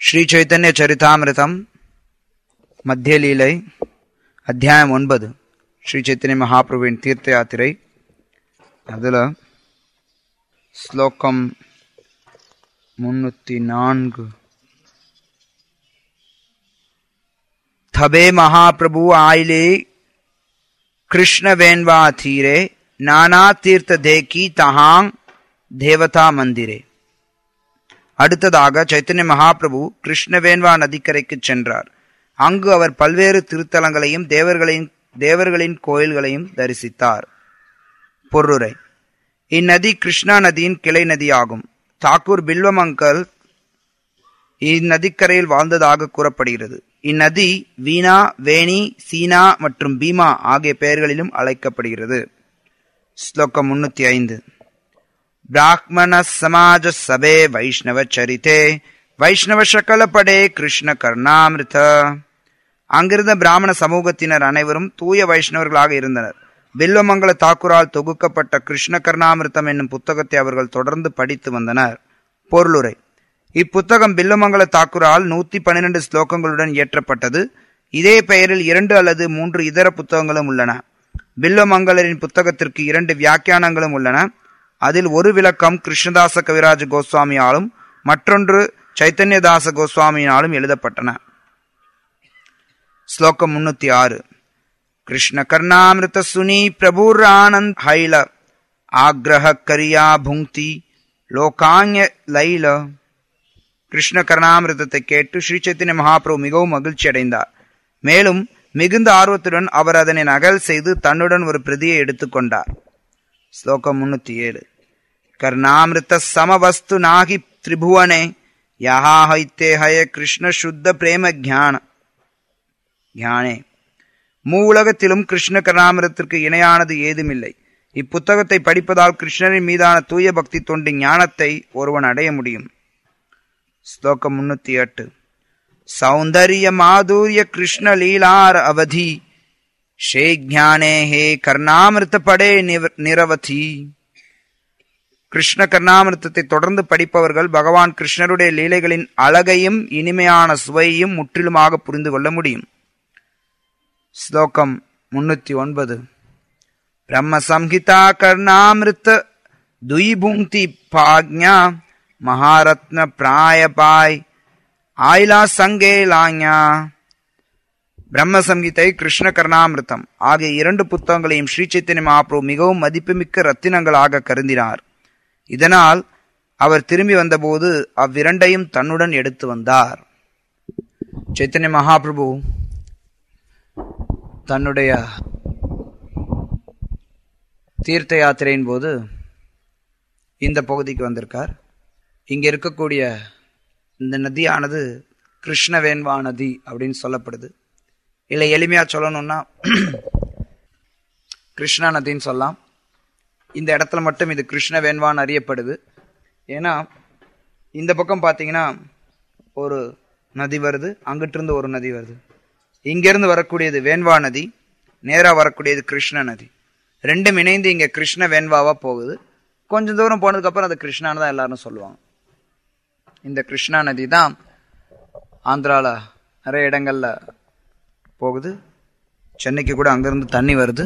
ஸ்ரீ சைத்தன்ய சரிதாமிரதம் மத்திய லீலை அத்தியாயம் ஒன்பது ஸ்ரீ சைத்தன்ய மகாபிரபுவின் தீர்த்த யாத்திரை அதில் ஸ்லோகம் முன்னூற்றி நான்கு தபே மகாபிரபு ஆயிலே கிருஷ்ண வேன்வா தீரே நானா தீர்த்த தேக்கி தஹாங் தேவதா மந்திரே அடுத்ததாக சைத்தன்ய மகாபிரபு கிருஷ்ணவேன்வா நதிக்கரைக்கு சென்றார் அங்கு அவர் பல்வேறு திருத்தலங்களையும் தேவர்களையும் தேவர்களின் கோயில்களையும் தரிசித்தார் பொருரை இந்நதி கிருஷ்ணா நதியின் கிளை நதியாகும் தாக்கூர் பில்வமங்கல் இந்நதிக்கரையில் வாழ்ந்ததாக கூறப்படுகிறது இந்நதி வீணா வேணி சீனா மற்றும் பீமா ஆகிய பெயர்களிலும் அழைக்கப்படுகிறது ஸ்லோகம் முன்னூத்தி ஐந்து பிராக்மண சமாஜ சபே வைஷ்ணவ சரிதே வைஷ்ணவ சகலப்படே கிருஷ்ண கர்ணாமிருத அங்கிருந்த பிராமண சமூகத்தினர் அனைவரும் தூய வைஷ்ணவர்களாக இருந்தனர் பில்வமங்கல தாக்குரால் தொகுக்கப்பட்ட கிருஷ்ண கர்ணாமிருத்தம் என்னும் புத்தகத்தை அவர்கள் தொடர்ந்து படித்து வந்தனர் பொருளுரை இப்புத்தகம் பில்வமங்கல தாக்குரால் நூத்தி பன்னிரண்டு ஸ்லோகங்களுடன் இயற்றப்பட்டது இதே பெயரில் இரண்டு அல்லது மூன்று இதர புத்தகங்களும் உள்ளன பில்வமங்கலரின் புத்தகத்திற்கு இரண்டு வியாக்கியானங்களும் உள்ளன அதில் ஒரு விளக்கம் கிருஷ்ணதாச கவிராஜ கோஸ்வாமியாலும் மற்றொன்று சைத்தன்யதாச கோஸ்வாமியினாலும் எழுதப்பட்டன ஸ்லோகம் முன்னூத்தி ஆறு கிருஷ்ண கர்ணாமிருத சுனி பிரபுர் ஆனந்த் ஹைல ஆக்ரஹ கரியா புங்தி லோகாங்க லைல கிருஷ்ண கர்ணாமிருதத்தை கேட்டு ஸ்ரீ சைத்தன்ய மகாபிரபு மிகவும் மகிழ்ச்சி அடைந்தார் மேலும் மிகுந்த ஆர்வத்துடன் அவர் அதனை நகல் செய்து தன்னுடன் ஒரு பிரதியை எடுத்துக்கொண்டார் ஸ்லோகம் முன்னூத்தி ஏழு கர்ணாமிருத சமவஸ்து நாகி திரிபுவனே யஹா ஹைத்தே ஹய கிருஷ்ண சுத்த பிரேம ஜான ஞானே மூவுலகத்திலும் கிருஷ்ண கர்ணாமிரத்திற்கு இணையானது ஏதுமில்லை இப்புத்தகத்தை படிப்பதால் கிருஷ்ணரின் மீதான தூய பக்தி தொண்டு ஞானத்தை ஒருவன் அடைய முடியும் ஸ்லோகம் முன்னூத்தி எட்டு சௌந்தர்ய மாதுரிய கிருஷ்ண லீலார் அவதி ஷே ஜானே ஹே கர்ணாமிருத்த படே நிரவதி கிருஷ்ண கர்ணாமிருத்தத்தை தொடர்ந்து படிப்பவர்கள் பகவான் கிருஷ்ணருடைய லீலைகளின் அழகையும் இனிமையான சுவையையும் முற்றிலுமாக புரிந்து கொள்ள முடியும் ஸ்லோகம் முன்னூத்தி ஒன்பது பிரம்ம சம்ஹிதா கர்ணாமிருத்த துயிபுங்தி பாக்ஞா மகாரத்ன பிராயபாய் ஆயிலா சங்கே லாஞா பிரம்ம சங்கீதை கிருஷ்ண கர்ணாமிருத்தம் ஆகிய இரண்டு புத்தகங்களையும் ஸ்ரீ சைத்தன்ய மகாபிரபு மிகவும் மதிப்புமிக்க ரத்தினங்களாக கருதினார் இதனால் அவர் திரும்பி வந்தபோது அவ்விரண்டையும் தன்னுடன் எடுத்து வந்தார் சைத்தன்ய மகாபிரபு தன்னுடைய தீர்த்த யாத்திரையின் போது இந்த பகுதிக்கு வந்திருக்கார் இங்க இருக்கக்கூடிய இந்த நதியானது கிருஷ்ணவேன்வா நதி அப்படின்னு சொல்லப்படுது இல்லை எளிமையா சொல்லணும்னா கிருஷ்ணா நதின்னு சொல்லலாம் இந்த இடத்துல மட்டும் இது கிருஷ்ணவேன்வான்னு அறியப்படுது ஏன்னா இந்த பக்கம் பார்த்தீங்கன்னா ஒரு நதி வருது அங்கிட்டு இருந்து ஒரு நதி வருது இங்கிருந்து வரக்கூடியது வேன்வா நதி நேரா வரக்கூடியது கிருஷ்ண நதி ரெண்டும் இணைந்து இங்க கிருஷ்ண வேன்வாவா போகுது கொஞ்சம் தூரம் போனதுக்கு அப்புறம் அது கிருஷ்ணான்னு தான் எல்லாரும் சொல்லுவாங்க இந்த கிருஷ்ணா நதி தான் ஆந்திரால நிறைய இடங்கள்ல போகுது சென்னைக்கு கூட அங்கிருந்து தண்ணி வருது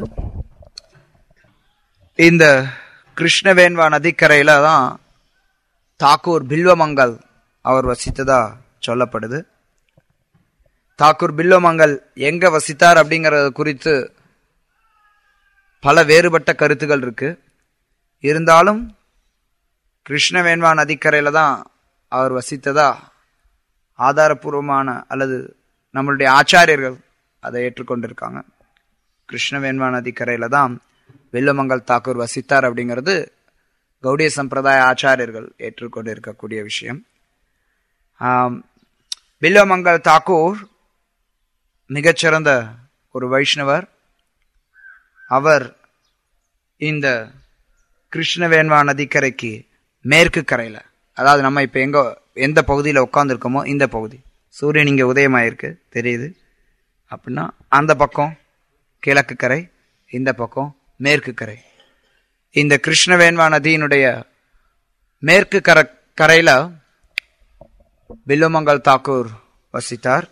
இந்த கிருஷ்ணவேன்வா நதிக்கரையில தான் தாக்கூர் பில்வமங்கல் அவர் வசித்ததா சொல்லப்படுது தாக்கூர் பில்லோமங்கல் எங்க வசித்தார் அப்படிங்கறது குறித்து பல வேறுபட்ட கருத்துகள் இருக்கு இருந்தாலும் கிருஷ்ணவேன்வா நதிக்கரையில தான் அவர் வசித்ததா ஆதாரபூர்வமான அல்லது நம்மளுடைய ஆச்சாரியர்கள் அதை ஏற்றுக்கொண்டிருக்காங்க கிருஷ்ணவேன்வா நதிக்கரையில தான் வெல்லமங்கல் தாக்கூர் வசித்தார் அப்படிங்கிறது கௌடிய சம்பிரதாய ஆச்சாரியர்கள் ஏற்றுக்கொண்டு இருக்கக்கூடிய விஷயம் பில்லமங்கல் தாக்கூர் மிகச்சிறந்த ஒரு வைஷ்ணவர் அவர் இந்த கிருஷ்ணவேன்வா நதிக்கரைக்கு மேற்கு கரையில அதாவது நம்ம இப்ப எங்க எந்த பகுதியில் உட்காந்துருக்கோமோ இந்த பகுதி சூரியன் இங்க உதயமாயிருக்கு தெரியுது அப்படின்னா அந்த பக்கம் கிழக்கு கரை இந்த பக்கம் மேற்கு கரை இந்த கிருஷ்ணவேன்வா நதியினுடைய மேற்கு கர கரையில பில்லுமங்கல் தாக்கூர் வசித்தார்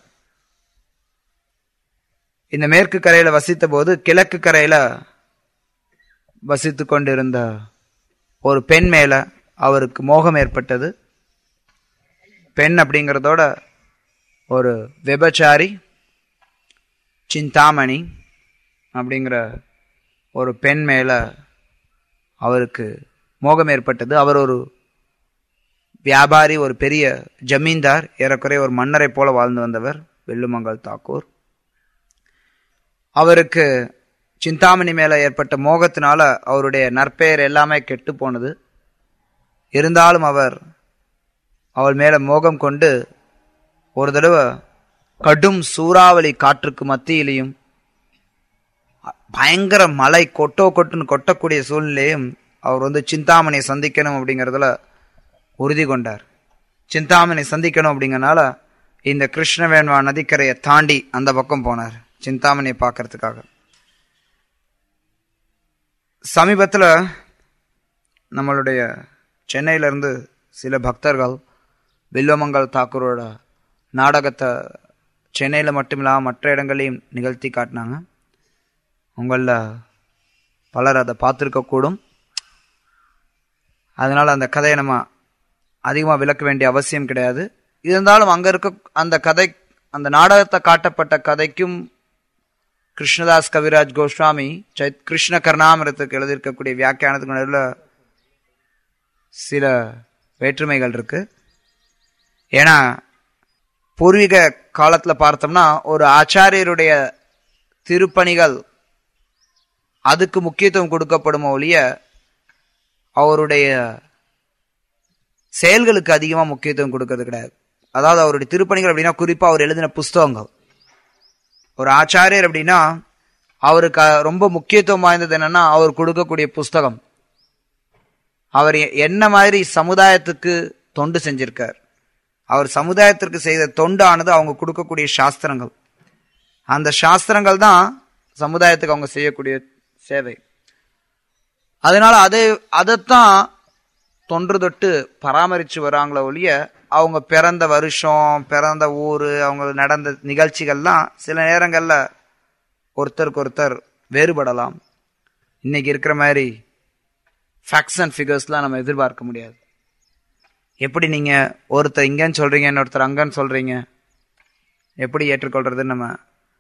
இந்த மேற்கு கரையில வசித்த போது கிழக்கு கரையில வசித்து கொண்டிருந்த ஒரு பெண் மேல அவருக்கு மோகம் ஏற்பட்டது பெண் அப்படிங்கிறதோட ஒரு விபச்சாரி சிந்தாமணி அப்படிங்கிற ஒரு பெண் மேல அவருக்கு மோகம் ஏற்பட்டது அவர் ஒரு வியாபாரி ஒரு பெரிய ஜமீன்தார் ஏறக்குறைய ஒரு மன்னரை போல வாழ்ந்து வந்தவர் வெள்ளுமங்கல் தாக்கூர் அவருக்கு சிந்தாமணி மேல ஏற்பட்ட மோகத்தினால அவருடைய நற்பெயர் எல்லாமே கெட்டு போனது இருந்தாலும் அவர் அவள் மேல மோகம் கொண்டு ஒரு தடவை கடும் சூறாவளி காற்றுக்கு மத்தியிலையும் பயங்கர மழை கொட்டோ கொட்டுன்னு கொட்டக்கூடிய சூழ்நிலையும் அவர் வந்து சிந்தாமணியை சந்திக்கணும் அப்படிங்கிறதுல உறுதி கொண்டார் சிந்தாமணி சந்திக்கணும் அப்படிங்கறனால இந்த கிருஷ்ணவேண்வா நதிக்கரையை தாண்டி அந்த பக்கம் போனார் சிந்தாமணியை பார்க்கறதுக்காக சமீபத்தில் நம்மளுடைய சென்னையிலேருந்து சில பக்தர்கள் வில்வமங்கல் தாக்கூரோட நாடகத்தை சென்னையில் மட்டும் இல்லாமல் மற்ற இடங்களையும் நிகழ்த்தி காட்டினாங்க உங்களில் பலர் அதை பார்த்துருக்கக்கூடும் அதனால் அந்த கதையை நம்ம அதிகமாக விளக்க வேண்டிய அவசியம் கிடையாது இருந்தாலும் அங்கே இருக்க அந்த கதை அந்த நாடகத்தை காட்டப்பட்ட கதைக்கும் கிருஷ்ணதாஸ் கவிராஜ் கோஸ்வாமி சைத் கிருஷ்ண கருணாமிரத்துக்கு எழுதியிருக்கக்கூடிய வியாக்கியானத்துக்கு நடுவில் சில வேற்றுமைகள் இருக்கு ஏன்னா பூர்வீக காலத்தில் பார்த்தோம்னா ஒரு ஆச்சாரியருடைய திருப்பணிகள் அதுக்கு முக்கியத்துவம் கொடுக்கப்படும் ஒழிய அவருடைய செயல்களுக்கு அதிகமாக முக்கியத்துவம் கொடுக்கறது கிடையாது அதாவது அவருடைய திருப்பணிகள் அப்படின்னா குறிப்பாக அவர் எழுதின புஸ்தகங்கள் ஒரு ஆச்சாரியர் அப்படின்னா அவருக்கு ரொம்ப முக்கியத்துவம் வாய்ந்தது என்னன்னா அவர் கொடுக்கக்கூடிய புஸ்தகம் அவர் என்ன மாதிரி சமுதாயத்துக்கு தொண்டு செஞ்சிருக்கார் அவர் சமுதாயத்திற்கு செய்த தொண்டானது அவங்க கொடுக்கக்கூடிய சாஸ்திரங்கள் அந்த சாஸ்திரங்கள் தான் சமுதாயத்துக்கு அவங்க செய்யக்கூடிய சேவை அதனால அதை அதைத்தான் தொன்று தொட்டு பராமரித்து வராங்களே ஒழிய அவங்க பிறந்த வருஷம் பிறந்த ஊர் அவங்க நடந்த நிகழ்ச்சிகள்லாம் சில நேரங்களில் ஒருத்தருக்கு ஒருத்தர் வேறுபடலாம் இன்னைக்கு இருக்கிற மாதிரி ஃபேக்ட்ஸ் அண்ட் ஃபிகர்ஸ்லாம் நம்ம எதிர்பார்க்க முடியாது எப்படி நீங்கள் ஒருத்தர் இங்கேன்னு சொல்கிறீங்க இன்னொருத்தர் அங்கன்னு சொல்கிறீங்க எப்படி ஏற்றுக்கொள்றதுன்னு நம்ம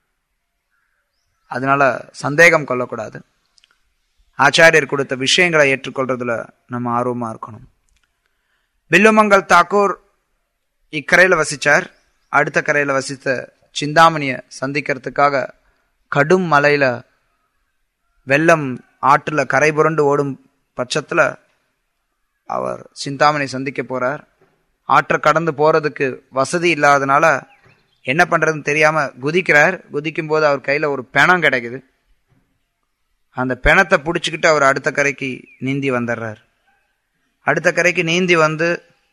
அதனால சந்தேகம் கொள்ளக்கூடாது ஆச்சாரியர் கொடுத்த விஷயங்களை ஏற்றுக்கொள்றதுல நம்ம ஆர்வமாக இருக்கணும் பில்லுமங்கல் தாக்கூர் இக்கரையில் வசிச்சார் அடுத்த கரையில் வசித்த சிந்தாமணியை சந்திக்கிறதுக்காக கடும் மலையில வெள்ளம் ஆற்றுல கரை புரண்டு ஓடும் பட்சத்தில் அவர் சிந்தாமணி சந்திக்க போறார் ஆற்றை கடந்து போறதுக்கு வசதி இல்லாதனால என்ன பண்றதுன்னு தெரியாம குதிக்கிறார் குதிக்கும் போது அவர் கையில ஒரு பிணம் கிடைக்குது அந்த பிணத்தை பிடிச்சிக்கிட்டு அவர் அடுத்த கரைக்கு நீந்தி வந்துடுறார் அடுத்த கரைக்கு நீந்தி வந்து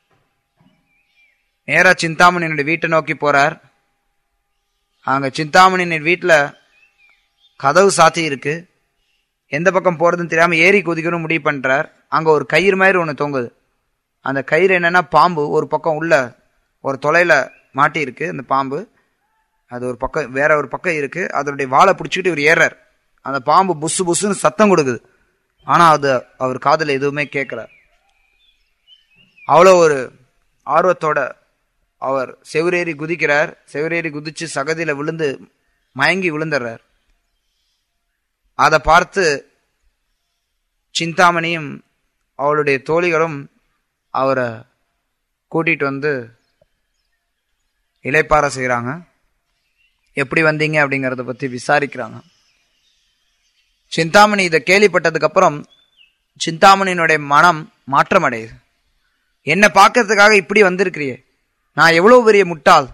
நேரா சிந்தாமணியினுடைய வீட்டை நோக்கி போறார் அங்க சிந்தாமணியின் வீட்டில் கதவு சாத்தி இருக்கு எந்த பக்கம் போறதுன்னு தெரியாம ஏறி குதிக்கணும் முடிவு பண்றார் அங்க ஒரு கயிறு மாதிரி ஒன்று தொங்குது அந்த கயிறு என்னன்னா பாம்பு ஒரு பக்கம் உள்ள ஒரு தொலைல மாட்டி இருக்கு அந்த பாம்பு அது ஒரு பக்கம் வேற ஒரு பக்கம் இருக்கு அதனுடைய வாழை பிடிச்சிக்கிட்டு இவர் ஏறார் அந்த பாம்பு புசு புசுன்னு சத்தம் கொடுக்குது ஆனா அது அவர் காதுல எதுவுமே கேட்கல அவ்வளோ ஒரு ஆர்வத்தோட அவர் செவரேறி குதிக்கிறார் செவரேறி குதிச்சு சகதியில விழுந்து மயங்கி விழுந்துடுறார் அதை பார்த்து சிந்தாமணியும் அவளுடைய தோழிகளும் அவரை கூட்டிட்டு வந்து இலைப்பார செய்கிறாங்க எப்படி வந்தீங்க அப்படிங்கறத பத்தி விசாரிக்கிறாங்க சிந்தாமணி இதை கேள்விப்பட்டதுக்கு அப்புறம் சிந்தாமணியினுடைய மனம் மாற்றம் அடையுது என்ன பார்க்கறதுக்காக இப்படி வந்திருக்கிறியே நான் எவ்வளவு பெரிய முட்டாள்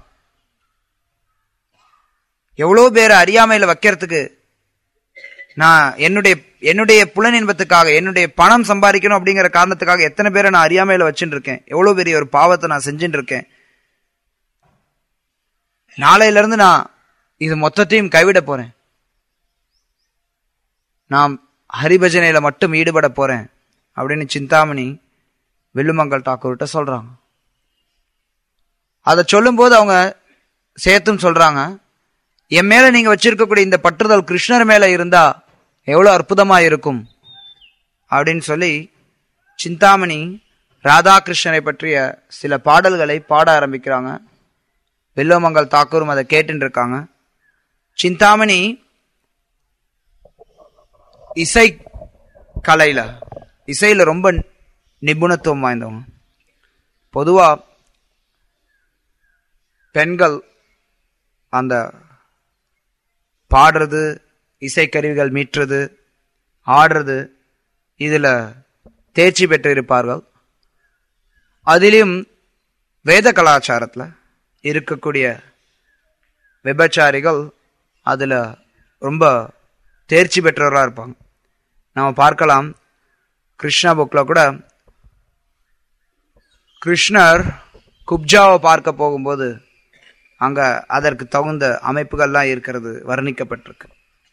எவ்வளவு பேரை அறியாமையில வைக்கிறதுக்கு நான் என்னுடைய என்னுடைய புலன் இன்பத்துக்காக என்னுடைய பணம் சம்பாதிக்கணும் அப்படிங்கிற காரணத்துக்காக எத்தனை பேரை நான் அறியாமையில வச்சுட்டு இருக்கேன் எவ்வளவு பெரிய ஒரு பாவத்தை நான் செஞ்சுட்டு இருக்கேன் நாளையில இருந்து நான் இது மொத்தத்தையும் கைவிட போறேன் நான் ஹரிபஜனையில மட்டும் ஈடுபட போறேன் அப்படின்னு சிந்தாமணி வெள்ளுமங்கல் தாக்கூர்கிட்ட சொல்றாங்க அதை சொல்லும்போது அவங்க சேர்த்தும் சொல்றாங்க என் மேல நீங்க வச்சிருக்கக்கூடிய இந்த பற்றுதல் கிருஷ்ணர் மேல இருந்தா எவ்வளவு அற்புதமா இருக்கும் அப்படின்னு சொல்லி சிந்தாமணி ராதாகிருஷ்ணரை பற்றிய சில பாடல்களை பாட ஆரம்பிக்கிறாங்க வெல்லோமங்கல் தாக்கூரும் அதை கேட்டுட்டு இருக்காங்க சிந்தாமணி இசை கலையில இசையில ரொம்ப நிபுணத்துவம் வாய்ந்தவங்க பொதுவா பெண்கள் அந்த பாடுறது இசைக்கருவிகள் மீட்டுறது ஆடுறது இதுல தேர்ச்சி பெற்று இருப்பார்கள் அதிலும் வேத கலாச்சாரத்துல இருக்கக்கூடிய விபச்சாரிகள் அதுல ரொம்ப தேர்ச்சி பெற்றவர்களாக இருப்பாங்க நம்ம பார்க்கலாம் கிருஷ்ணா புக்கில் கூட கிருஷ்ணர் குப்ஜாவை பார்க்க போகும்போது அங்க அதற்கு தகுந்த அமைப்புகள்லாம் இருக்கிறது வர்ணிக்கப்பட்டிருக்கு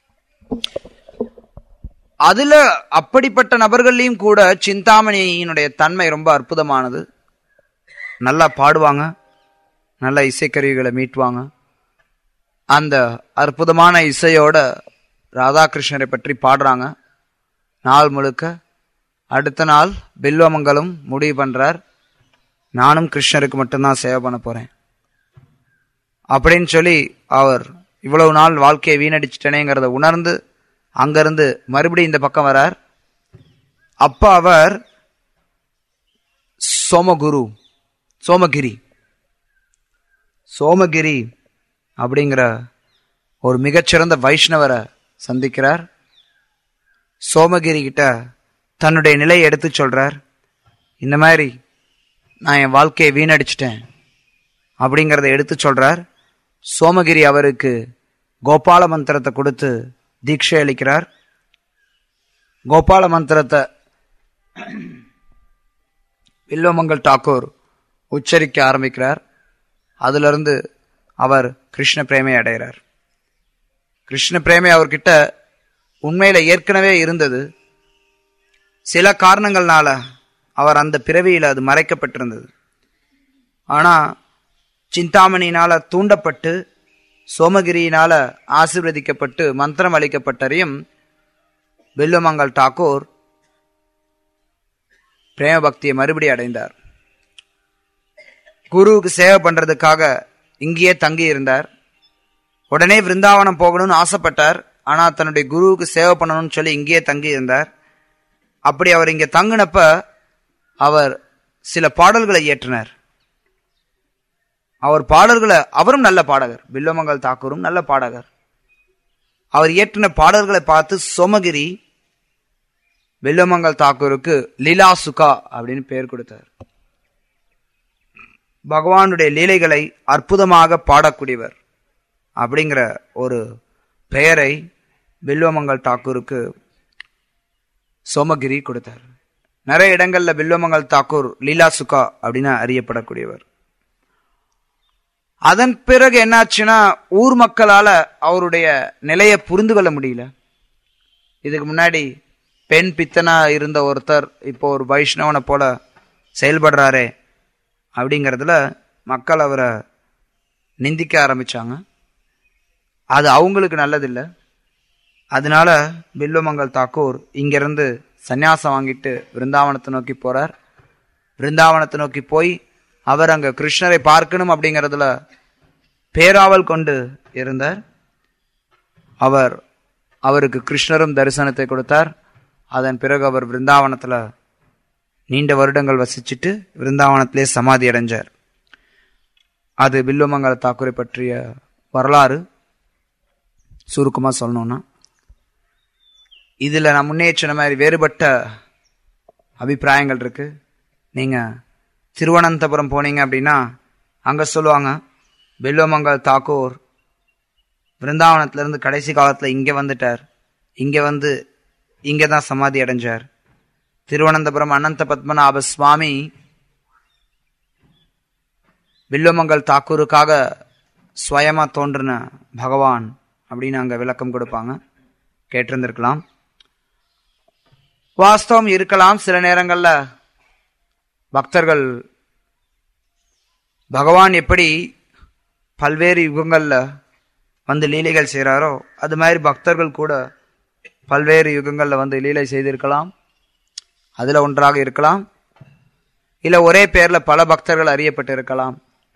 அதுல அப்படிப்பட்ட நபர்களையும் கூட சிந்தாமணியினுடைய தன்மை ரொம்ப அற்புதமானது நல்லா பாடுவாங்க நல்ல இசைக்கருவிகளை மீட்டுவாங்க அந்த அற்புதமான இசையோட ராதாகிருஷ்ணரை பற்றி பாடுறாங்க நாள் முழுக்க அடுத்த நாள் பில்வமங்கலம் முடிவு பண்றார் நானும் கிருஷ்ணருக்கு மட்டும்தான் சேவை பண்ண போறேன் அப்படின்னு சொல்லி அவர் இவ்வளவு நாள் வாழ்க்கையை வீணடிச்சிட்டனேங்கிறத உணர்ந்து அங்கிருந்து மறுபடியும் இந்த பக்கம் வரார் அப்ப அவர் சோமகுரு சோமகிரி சோமகிரி அப்படிங்கிற ஒரு மிகச்சிறந்த வைஷ்ணவரை சந்திக்கிறார் சோமகிரி கிட்ட தன்னுடைய நிலையை எடுத்து சொல்றார் இந்த மாதிரி நான் என் வாழ்க்கையை வீணடிச்சிட்டேன் அப்படிங்கிறத எடுத்து சொல்றார் சோமகிரி அவருக்கு கோபால மந்திரத்தை கொடுத்து தீட்சை அளிக்கிறார் கோபால மந்திரத்தை வில்வமங்கல் டாக்கூர் உச்சரிக்க ஆரம்பிக்கிறார் அதிலிருந்து அவர் கிருஷ்ண பிரேமை அடைகிறார் கிருஷ்ண பிரேமை அவர்கிட்ட உண்மையில ஏற்கனவே இருந்தது சில காரணங்கள்னால அவர் அந்த பிறவியில் அது மறைக்கப்பட்டிருந்தது ஆனா சிந்தாமணியினால தூண்டப்பட்டு சோமகிரியினால ஆசீர்வதிக்கப்பட்டு மந்திரம் அளிக்கப்பட்டறையும் வில்லுமங்கல் டாக்கூர் பிரேம பக்தியை மறுபடி அடைந்தார் குருவுக்கு சேவை பண்றதுக்காக இங்கேயே தங்கி இருந்தார் உடனே விருந்தாவனம் போகணும்னு ஆசைப்பட்டார் ஆனா தன்னுடைய குருவுக்கு சேவை பண்ணணும்னு சொல்லி இங்கேயே தங்கி இருந்தார் அப்படி அவர் இங்க தங்கினப்ப அவர் சில பாடல்களை இயற்றினார் அவர் பாடல்களை அவரும் நல்ல பாடகர் பில்லமங்கல் தாக்கூரும் நல்ல பாடகர் அவர் இயற்றின பாடல்களை பார்த்து சோமகிரி பில்லமங்கல் தாக்கூருக்கு லீலா சுகா அப்படின்னு பெயர் கொடுத்தார் பகவானுடைய லீலைகளை அற்புதமாக பாடக்கூடியவர் அப்படிங்கிற ஒரு பெயரை பில்வமங்கல் தாக்கூருக்கு சோமகிரி கொடுத்தார் நிறைய இடங்கள்ல பில்வமங்கல் தாக்கூர் லீலா சுகா அப்படின்னு அறியப்படக்கூடியவர் அதன் பிறகு என்னாச்சுன்னா ஊர் மக்களால அவருடைய நிலையை புரிந்து கொள்ள முடியல இதுக்கு முன்னாடி பெண் பித்தனா இருந்த ஒருத்தர் இப்போ ஒரு வைஷ்ணவனை போல செயல்படுறாரே அப்படிங்கிறதுல மக்கள் அவரை நிந்திக்க ஆரம்பிச்சாங்க அது அவங்களுக்கு நல்லதில்லை அதனால பில்வமங்கல் தாக்கூர் இங்கிருந்து சந்நியாசம் வாங்கிட்டு விருந்தாவனத்தை நோக்கி போறார் விருந்தாவனத்தை நோக்கி போய் அவர் அங்க கிருஷ்ணரை பார்க்கணும் அப்படிங்கறதுல பேராவல் கொண்டு இருந்தார் அவர் அவருக்கு கிருஷ்ணரும் தரிசனத்தை கொடுத்தார் அதன் பிறகு அவர் விருந்தாவனத்துல நீண்ட வருடங்கள் வசிச்சுட்டு விருந்தாவனத்திலே சமாதி அடைஞ்சார் அது பில்வமங்கல தாக்கூரை பற்றிய வரலாறு சுருக்கமா சொல்லணும்னா இதுல நான் முன்னே சொன்ன மாதிரி வேறுபட்ட அபிப்பிராயங்கள் இருக்கு நீங்க திருவனந்தபுரம் போனீங்க அப்படின்னா அங்க சொல்லுவாங்க பில்வமங்கல் தாக்கூர் விருந்தாவனத்துல இருந்து கடைசி காலத்துல இங்க வந்துட்டார் இங்க வந்து இங்க தான் சமாதி அடைஞ்சார் திருவனந்தபுரம் அனந்த பத்மநாப சுவாமி பில்வமங்கல் தாக்கூருக்காக ஸ்வயமா தோன்றின பகவான் அப்படின்னு அங்க விளக்கம் கொடுப்பாங்க கேட்டிருந்திருக்கலாம் வாஸ்தவம் இருக்கலாம் சில நேரங்கள்ல பக்தர்கள் பகவான் எப்படி பல்வேறு யுகங்கள்ல வந்து லீலைகள் செய்கிறாரோ அது மாதிரி பக்தர்கள் கூட பல்வேறு யுகங்கள்ல வந்து லீலை செய்திருக்கலாம் அதுல ஒன்றாக இருக்கலாம் இல்ல ஒரே பேர்ல பல பக்தர்கள் அறியப்பட்டு இருக்கலாம்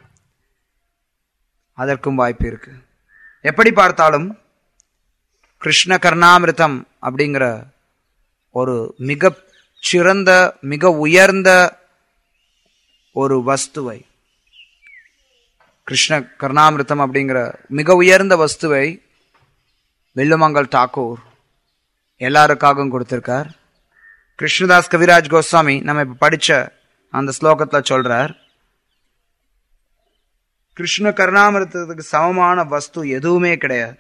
அதற்கும் வாய்ப்பு இருக்கு எப்படி பார்த்தாலும் கிருஷ்ண கர்ணாமிருதம் அப்படிங்கிற ஒரு மிக சிறந்த மிக உயர்ந்த ஒரு வஸ்துவை கிருஷ்ண கர்ணாமிருதம் அப்படிங்கிற மிக உயர்ந்த வஸ்துவை வெள்ளுமங்கல் தாக்கூர் எல்லாருக்காகவும் கொடுத்திருக்கார் கிருஷ்ணதாஸ் கவிராஜ் கோஸ்வாமி நம்ம இப்ப படிச்ச அந்த ஸ்லோகத்துல சொல்றார் கிருஷ்ண கருணாமிரதத்துக்கு சமமான வஸ்து எதுவுமே கிடையாது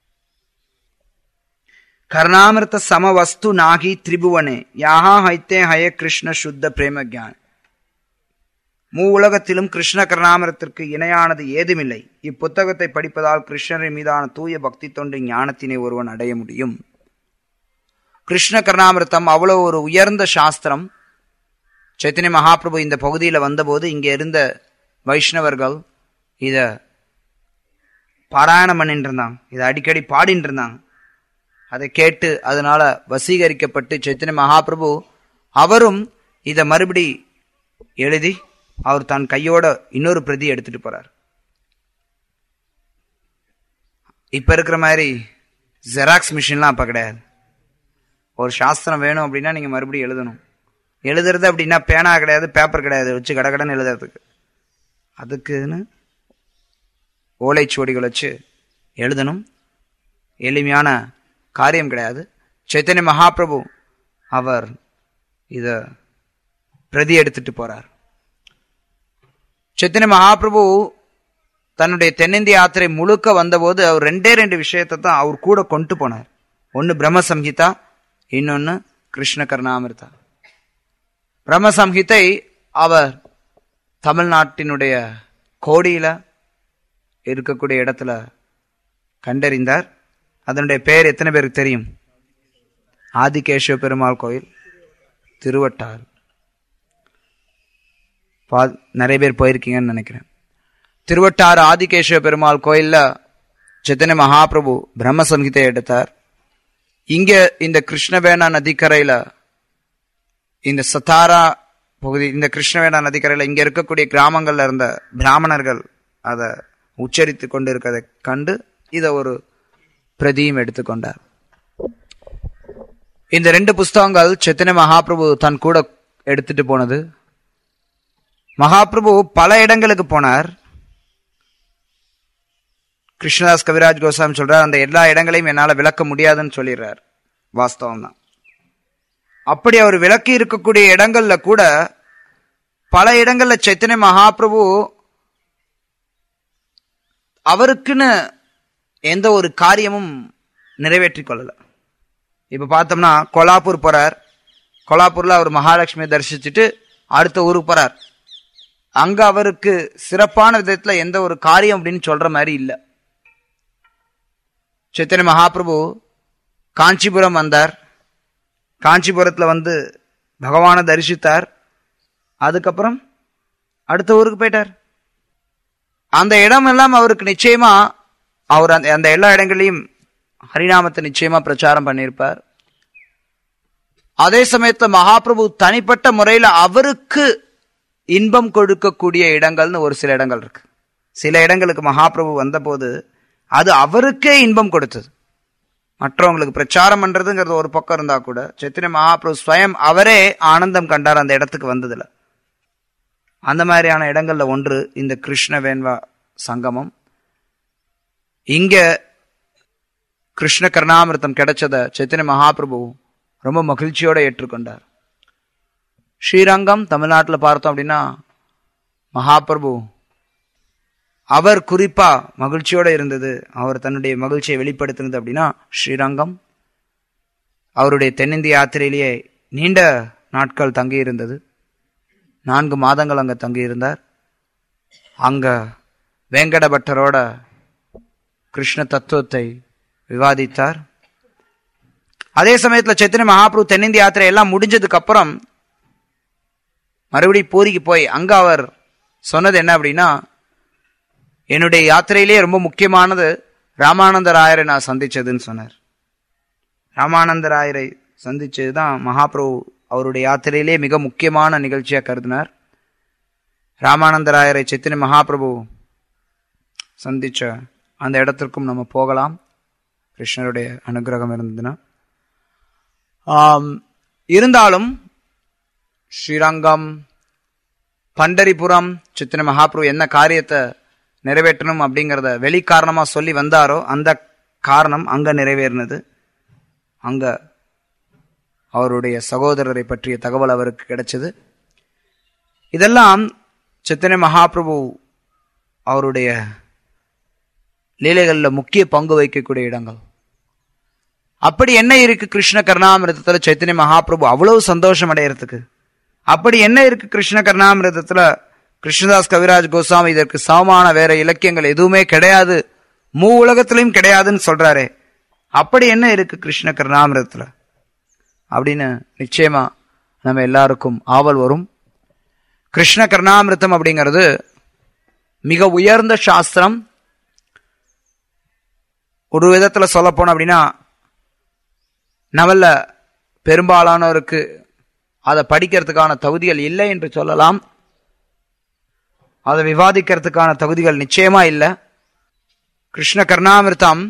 கருணாமிரத சம வஸ்து நாகி திரிபுவனே யாஹா ஹைத்தே ஹய கிருஷ்ண சுத்த பிரேம ஜான் மூ உலகத்திலும் கிருஷ்ண கருணாமிரத்திற்கு இணையானது ஏதுமில்லை இப்புத்தகத்தை படிப்பதால் கிருஷ்ணரின் மீதான தூய பக்தி தொண்டு ஞானத்தினை ஒருவன் அடைய முடியும் கிருஷ்ண கருணாமிரதம் அவ்வளவு ஒரு உயர்ந்த சாஸ்திரம் சைத்தன்ய மகாபிரபு இந்த பகுதியில் வந்தபோது இங்கே இருந்த வைஷ்ணவர்கள் இத பாராயணம் பண்ணிட்டு இருந்தாங்க இதை அடிக்கடி பாடிட்டு இருந்தாங்க அதை கேட்டு அதனால வசீகரிக்கப்பட்டு சைத்தன்ய மகாபிரபு அவரும் இதை மறுபடி எழுதி அவர் தன் கையோட இன்னொரு பிரதி எடுத்துட்டு போறார் இப்ப இருக்கிற மாதிரி ஜெராக்ஸ் மிஷின்லாம் அப்ப கிடையாது ஒரு சாஸ்திரம் வேணும் அப்படின்னா நீங்க மறுபடியும் எழுதணும் எழுதுறது அப்படின்னா பேனா கிடையாது பேப்பர் கிடையாது வச்சு கடகடன்னு எழுதுறதுக்கு அதுக்குன்னு ஓலைச்சுவடிகள் வச்சு எழுதணும் எளிமையான காரியம் கிடையாது சைத்தன்ய மகாபிரபு அவர் இத பிரதி எடுத்துட்டு போறார் சைத்தன்ய மகாபிரபு தன்னுடைய தென்னிந்திய யாத்திரை முழுக்க வந்தபோது அவர் ரெண்டே ரெண்டு விஷயத்தை தான் அவர் கூட கொண்டு போனார் ஒன்னு பிரம்ம சம்ஹிதா இன்னொன்னு கிருஷ்ண கர்ணாமிர்தா பிரம்ம சம்ஹிதை அவர் தமிழ்நாட்டினுடைய கோடியில இருக்கக்கூடிய இடத்துல கண்டறிந்தார் அதனுடைய பெயர் எத்தனை பேருக்கு தெரியும் ஆதிகேஷவ பெருமாள் கோயில் திருவட்டார் பா- நிறைய பேர் போயிருக்கீங்கன்னு நினைக்கிறேன் திருவட்டாறு ஆதிகேஷவ பெருமாள் கோயில்ல சைத்தன்ய மகாபிரபு பிரம்ம சம்ஹிதை எடுத்தார் இங்க இந்த கிருஷ்ணவேணா நதிக்கரையில இந்த சத்தாரா பகுதி இந்த கிருஷ்ணவேணா நதிக்கரையில இங்க இருக்கக்கூடிய கிராமங்கள்ல இருந்த பிராமணர்கள் அதை உச்சரித்து கொண்டு இருக்கிறதை கண்டு இத ஒரு பிரதியும் எடுத்துக்கொண்டார் இந்த ரெண்டு புஸ்தகங்கள் சைத்தன்ய மகாபிரபு தன் கூட எடுத்துட்டு போனது மகாபிரபு பல இடங்களுக்கு போனார் கிருஷ்ணதாஸ் கவிராஜ் கோசாமி சொல்றார் அந்த எல்லா இடங்களையும் என்னால விளக்க முடியாதுன்னு சொல்லிடுறார் வாஸ்தவம் தான் அப்படி அவர் விளக்கி இருக்கக்கூடிய இடங்கள்ல கூட பல இடங்கள்ல சைத்தன்ய மகாபிரபு அவருக்குன்னு எந்த ஒரு காரியமும் நிறைவேற்றிக் கொள்ளல இப்ப பார்த்தோம்னா கொலாப்பூர் போறார் கொலாப்பூர்ல அவர் மகாலட்சுமியை தரிசிச்சுட்டு அடுத்த ஊருக்கு போறார் அங்க அவருக்கு சிறப்பான விதத்துல எந்த ஒரு காரியம் அப்படின்னு சொல்ற மாதிரி இல்ல சைத்தன்ய மகாபிரபு காஞ்சிபுரம் வந்தார் காஞ்சிபுரத்துல வந்து பகவானை தரிசித்தார் அதுக்கப்புறம் அடுத்த ஊருக்கு போயிட்டார் அந்த இடம் எல்லாம் அவருக்கு நிச்சயமா அவர் அந்த அந்த எல்லா இடங்களையும் ஹரிநாமத்தை நிச்சயமா பிரச்சாரம் பண்ணியிருப்பார் அதே சமயத்துல மகாபிரபு தனிப்பட்ட முறையில அவருக்கு இன்பம் கொடுக்கக்கூடிய இடங்கள்னு ஒரு சில இடங்கள் இருக்கு சில இடங்களுக்கு மகாபிரபு வந்தபோது அது அவருக்கே இன்பம் கொடுத்தது மற்றவங்களுக்கு பிரச்சாரம் பண்றதுங்கிறது ஒரு பக்கம் இருந்தா கூட சைத்தன்ய மகாபிரபு ஸ்வயம் அவரே ஆனந்தம் கண்டார் அந்த இடத்துக்கு வந்ததுல அந்த மாதிரியான இடங்கள்ல ஒன்று இந்த கிருஷ்ண வேண்வா சங்கமம் இங்க கிருஷ்ண கருணாமிர்தம் கிடைச்சத சைத்தன்ய மகாபிரபு ரொம்ப மகிழ்ச்சியோட ஏற்றுக்கொண்டார் ஸ்ரீரங்கம் தமிழ்நாட்டில் பார்த்தோம் அப்படின்னா மகாபிரபு அவர் குறிப்பா மகிழ்ச்சியோட இருந்தது அவர் தன்னுடைய மகிழ்ச்சியை வெளிப்படுத்தினது அப்படின்னா ஸ்ரீரங்கம் அவருடைய தென்னிந்திய யாத்திரையிலேயே நீண்ட நாட்கள் தங்கி இருந்தது நான்கு மாதங்கள் அங்க தங்கி இருந்தார் அங்க வேங்கட பட்டரோட கிருஷ்ண தத்துவத்தை விவாதித்தார் அதே சமயத்துல சைத்தன்ய மகாபிரபு தென்னிந்திய யாத்திரை எல்லாம் முடிஞ்சதுக்கு அப்புறம் மறுபடியும் பூரிக்கு போய் அங்க அவர் சொன்னது என்ன அப்படின்னா என்னுடைய யாத்திரையிலே ரொம்ப முக்கியமானது ராமானந்த ராயரை நான் சந்திச்சதுன்னு சொன்னார் ராமானந்த ராயரை சந்திச்சது தான் மகாபிரபு அவருடைய யாத்திரையிலே மிக முக்கியமான நிகழ்ச்சியாக கருதினார் ராமானந்த ராயரை சித்தினி மகாபிரபு சந்திச்ச அந்த இடத்திற்கும் நம்ம போகலாம் கிருஷ்ணருடைய அனுகிரகம் இருந்ததுன்னா ஆம், இருந்தாலும் ஸ்ரீரங்கம் பண்டரிபுரம் சித்திர மகாபிரபு என்ன காரியத்தை நிறைவேற்றணும் அப்படிங்கிறத வெளி காரணமா சொல்லி வந்தாரோ அந்த காரணம் அங்க நிறைவேறினது அங்க அவருடைய சகோதரரை பற்றிய தகவல் அவருக்கு கிடைச்சது இதெல்லாம் சித்தனை மகாபிரபு அவருடைய லீலைகளில் முக்கிய பங்கு வகிக்கக்கூடிய இடங்கள் அப்படி என்ன இருக்கு கிருஷ்ண கருணாமிரதத்துல சைத்தன்ய மகாபிரபு அவ்வளவு சந்தோஷம் அடையறதுக்கு அப்படி என்ன இருக்கு கிருஷ்ண கருணாமிரதத்துல கிருஷ்ணதாஸ் கவிராஜ் கோஸ்வாமி இதற்கு சமமான வேற இலக்கியங்கள் எதுவுமே கிடையாது மூ உலகத்திலையும் கிடையாதுன்னு சொல்றாரே அப்படி என்ன இருக்கு கிருஷ்ண கருணாமிரதத்துல அப்படின்னு நிச்சயமா நம்ம எல்லாருக்கும் ஆவல் வரும் கிருஷ்ண கருணாமிரதம் அப்படிங்கிறது மிக உயர்ந்த சாஸ்திரம் ஒரு விதத்துல சொல்ல போனோம் அப்படின்னா நம்மள பெரும்பாலானோருக்கு அதை படிக்கிறதுக்கான தகுதிகள் இல்லை என்று சொல்லலாம் அதை விவாதிக்கிறதுக்கான தகுதிகள் நிச்சயமா இல்லை கிருஷ்ண கருணாமிர்தம்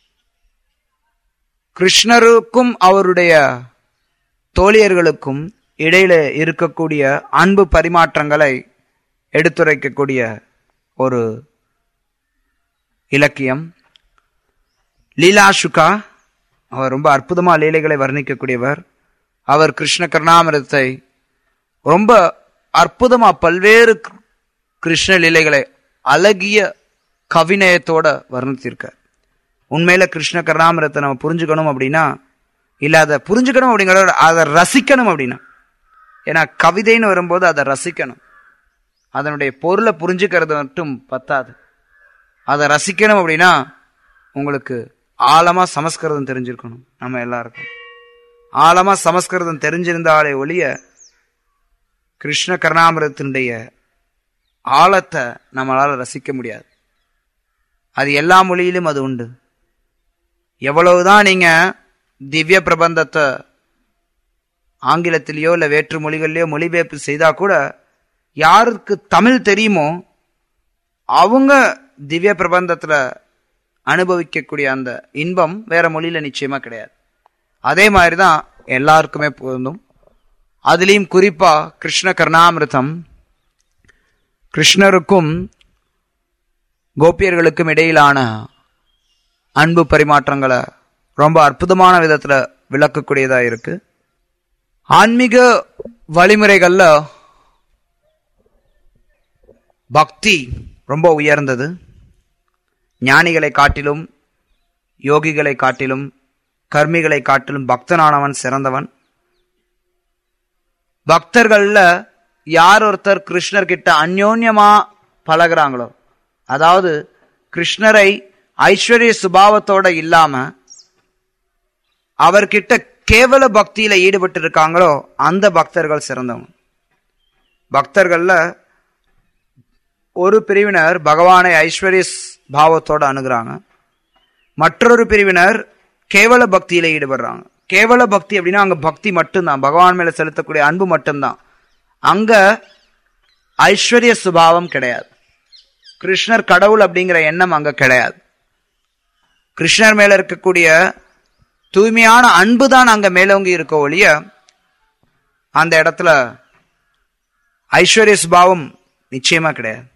கிருஷ்ணருக்கும் அவருடைய தோழியர்களுக்கும் இடையில இருக்கக்கூடிய அன்பு பரிமாற்றங்களை எடுத்துரைக்கக்கூடிய ஒரு இலக்கியம் லீலா சுகா அவர் ரொம்ப அற்புதமா லீலைகளை வர்ணிக்கக்கூடியவர் அவர் கிருஷ்ண கருணாமிரத்தை ரொம்ப அற்புதமா பல்வேறு கிரு- கிருஷ்ண லீலைகளை அழகிய கவிநயத்தோட வர்ணித்திருக்கார் உண்மையில கிருஷ்ண கருணாமிரத்தை நம்ம புரிஞ்சுக்கணும் அப்படின்னா இல்ல அதை புரிஞ்சுக்கணும் அப்படிங்கிறத விட அதை ரசிக்கணும் அப்படின்னா ஏன்னா கவிதைன்னு வரும்போது அதை ரசிக்கணும் அதனுடைய பொருளை புரிஞ்சுக்கிறது மட்டும் பத்தாது அதை ரசிக்கணும் அப்படின்னா உங்களுக்கு ஆழமா சமஸ்கிருதம் தெரிஞ்சிருக்கணும் நம்ம எல்லாருக்கும் ஆழமா சமஸ்கிருதம் தெரிஞ்சிருந்தாலே ஒழிய கிருஷ்ண கருணாமிரத்தினுடைய ஆழத்தை நம்மளால ரசிக்க முடியாது அது எல்லா மொழியிலும் அது உண்டு எவ்வளவுதான் நீங்க திவ்ய பிரபந்தத்தை ஆங்கிலத்திலேயோ இல்ல வேற்று மொழிகள்லயோ மொழிபெயர்ப்பு செய்தா கூட யாருக்கு தமிழ் தெரியுமோ அவங்க திவ்ய பிரபந்தத்துல அனுபவிக்கக்கூடிய அந்த இன்பம் வேற மொழியில நிச்சயமா கிடையாது அதே மாதிரி தான் எல்லாருக்குமே பொருந்தும் அதுலேயும் குறிப்பா கிருஷ்ண கருணாமிருதம் கிருஷ்ணருக்கும் கோபியர்களுக்கும் இடையிலான அன்பு பரிமாற்றங்களை ரொம்ப அற்புதமான விதத்துல விளக்கக்கூடியதா இருக்கு ஆன்மீக வழிமுறைகள்ல பக்தி ரொம்ப உயர்ந்தது ஞானிகளை காட்டிலும் யோகிகளை காட்டிலும் கர்மிகளை காட்டிலும் பக்தனானவன் சிறந்தவன் பக்தர்கள்ல யார் ஒருத்தர் கிருஷ்ணர் கிட்ட அந்யோன்யமா பழகுறாங்களோ அதாவது கிருஷ்ணரை ஐஸ்வர்ய சுபாவத்தோட இல்லாம அவர்கிட்ட கேவல பக்தியில ஈடுபட்டு இருக்காங்களோ அந்த பக்தர்கள் சிறந்தவங்க பக்தர்கள்ல ஒரு பிரிவினர் பகவானை ஐஸ்வர்ய பாவத்தோட அணுகுறாங்க மற்றொரு பிரிவினர் கேவல பக்தியில ஈடுபடுறாங்க கேவல பக்தி அப்படின்னா அங்க பக்தி மட்டும்தான் பகவான் மேல செலுத்தக்கூடிய அன்பு மட்டும்தான் அங்க ஐஸ்வர்ய சுபாவம் கிடையாது கிருஷ்ணர் கடவுள் அப்படிங்கிற எண்ணம் அங்க கிடையாது கிருஷ்ணர் மேல இருக்கக்கூடிய தூய்மையான அன்பு தான் அங்க மேலோங்கி இருக்க ஒழிய அந்த இடத்துல ஐஸ்வர்ய சுபாவம் நிச்சயமா கிடையாது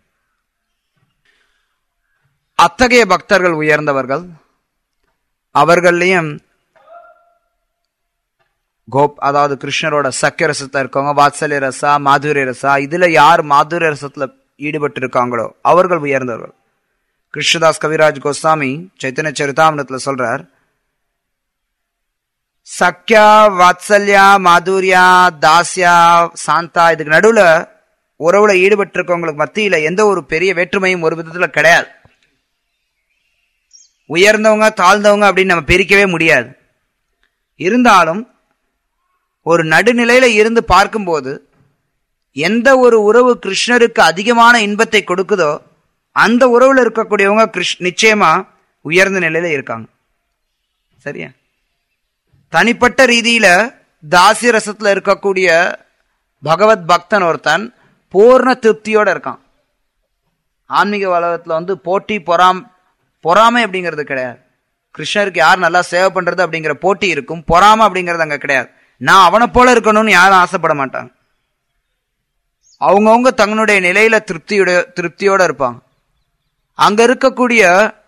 அத்தகைய பக்தர்கள் உயர்ந்தவர்கள் அவர்கள்லையும் கோப் அதாவது கிருஷ்ணரோட சக்கிய ரசத்தை இருக்கவங்க வாத்சல்ய ரசா மாதுரிய ரசா இதுல யார் மாதுரிய ரசத்துல ஈடுபட்டு இருக்காங்களோ அவர்கள் உயர்ந்தவர்கள் கிருஷ்ணதாஸ் கவிராஜ் கோஸ்வாமி சைத்தன்ய சரிதாமிரத்துல சொல்றார் சக்யா வாத்சல்யா மாதுரியா தாஸ்யா சாந்தா இதுக்கு நடுவுல உறவுல ஈடுபட்டு இருக்கவங்களுக்கு மத்தியில எந்த ஒரு பெரிய வேற்றுமையும் ஒரு விதத்துல கிடையாது உயர்ந்தவங்க தாழ்ந்தவங்க அப்படின்னு நம்ம பிரிக்கவே முடியாது இருந்தாலும் ஒரு நடுநிலையில இருந்து பார்க்கும்போது எந்த ஒரு உறவு கிருஷ்ணருக்கு அதிகமான இன்பத்தை கொடுக்குதோ அந்த உறவுல இருக்கக்கூடியவங்க கிருஷ் நிச்சயமா உயர்ந்த நிலையில இருக்காங்க சரியா தனிப்பட்ட ரீதியில தாசி ரசத்துல இருக்கக்கூடிய பகவத் பக்தன் ஒருத்தன் பூர்ண திருப்தியோட இருக்கான் ஆன்மீக வளத்துல வந்து போட்டி பொறாம் பொறாமை அப்படிங்கிறது கிடையாது கிருஷ்ணருக்கு யார் நல்லா சேவை பண்றது அப்படிங்கிற போட்டி இருக்கும் பொறாமை அப்படிங்கிறது அங்க கிடையாது நான் அவனை போல இருக்கணும்னு யாரும் ஆசைப்பட மாட்டாங்க அவங்கவுங்க தங்களுடைய நிலையில திருப்தியோட திருப்தியோட இருப்பாங்க அங்க இருக்கக்கூடிய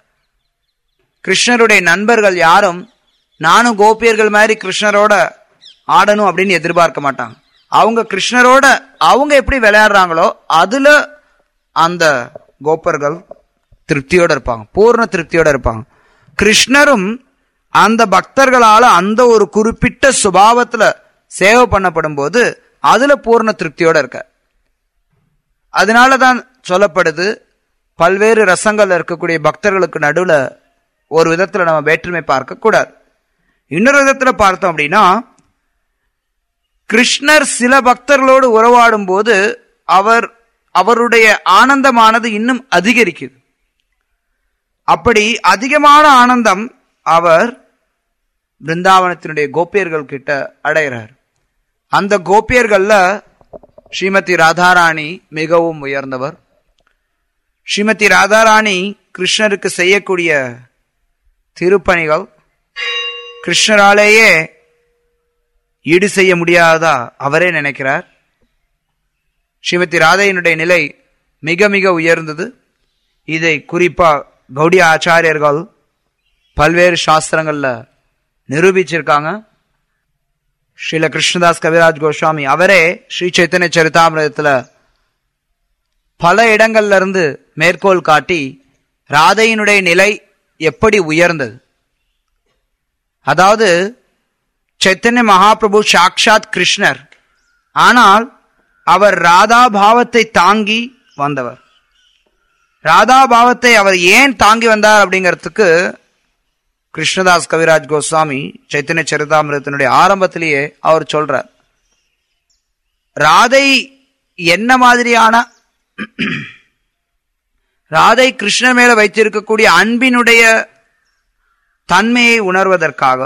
கிருஷ்ணருடைய நண்பர்கள் யாரும் நானும் கோபியர்கள் மாதிரி கிருஷ்ணரோட ஆடணும் அப்படின்னு எதிர்பார்க்க மாட்டாங்க அவங்க கிருஷ்ணரோட அவங்க எப்படி விளையாடுறாங்களோ அதுல அந்த கோப்பர்கள் திருப்தியோட இருப்பாங்க பூர்ண திருப்தியோட இருப்பாங்க கிருஷ்ணரும் அந்த பக்தர்களால அந்த ஒரு குறிப்பிட்ட சுபாவத்துல சேவை பண்ணப்படும் போது அதுல பூர்ண திருப்தியோட இருக்க அதனாலதான் சொல்லப்படுது பல்வேறு ரசங்கள்ல இருக்கக்கூடிய பக்தர்களுக்கு நடுவுல ஒரு விதத்துல நம்ம வேற்றுமை பார்க்க கூடாது இன்னொரு விதத்துல பார்த்தோம் அப்படின்னா கிருஷ்ணர் சில பக்தர்களோடு உறவாடும் போது அவர் அவருடைய ஆனந்தமானது இன்னும் அதிகரிக்குது அப்படி அதிகமான ஆனந்தம் அவர் பிருந்தாவனத்தினுடைய கோபியர்கள் கிட்ட அடைகிறார் அந்த கோபியர்கள்ல ஸ்ரீமதி ராதாராணி மிகவும் உயர்ந்தவர் ஸ்ரீமதி ராதாராணி கிருஷ்ணருக்கு செய்யக்கூடிய திருப்பணிகள் கிருஷ்ணராலேயே ஈடு செய்ய முடியாதா அவரே நினைக்கிறார் ஸ்ரீமதி ராதையினுடைய நிலை மிக மிக உயர்ந்தது இதை குறிப்பா கௌடிய ஆச்சாரியர்கள் பல்வேறு சாஸ்திரங்கள்ல நிரூபிச்சிருக்காங்க ஸ்ரீல கிருஷ்ணதாஸ் கவிராஜ் கோஸ்வாமி அவரே ஸ்ரீ சைத்தன்ய சரிதாமிரதத்துல பல இடங்கள்ல இருந்து மேற்கோள் காட்டி ராதையினுடைய நிலை எப்படி உயர்ந்தது அதாவது சைத்தன்ய மகாபிரபு சாக்ஷாத் கிருஷ்ணர் ஆனால் அவர் ராதா பாவத்தை தாங்கி வந்தவர் ராதா பாவத்தை அவர் ஏன் தாங்கி வந்தார் அப்படிங்கிறதுக்கு கிருஷ்ணதாஸ் கவிராஜ் கோஸ்வாமி சைத்தன்ய சரிதாமிரத்தினுடைய ஆரம்பத்திலேயே அவர் சொல்றார் ராதை என்ன மாதிரியான ராதை கிருஷ்ணர் மேல வைத்திருக்கக்கூடிய அன்பினுடைய தன்மையை உணர்வதற்காக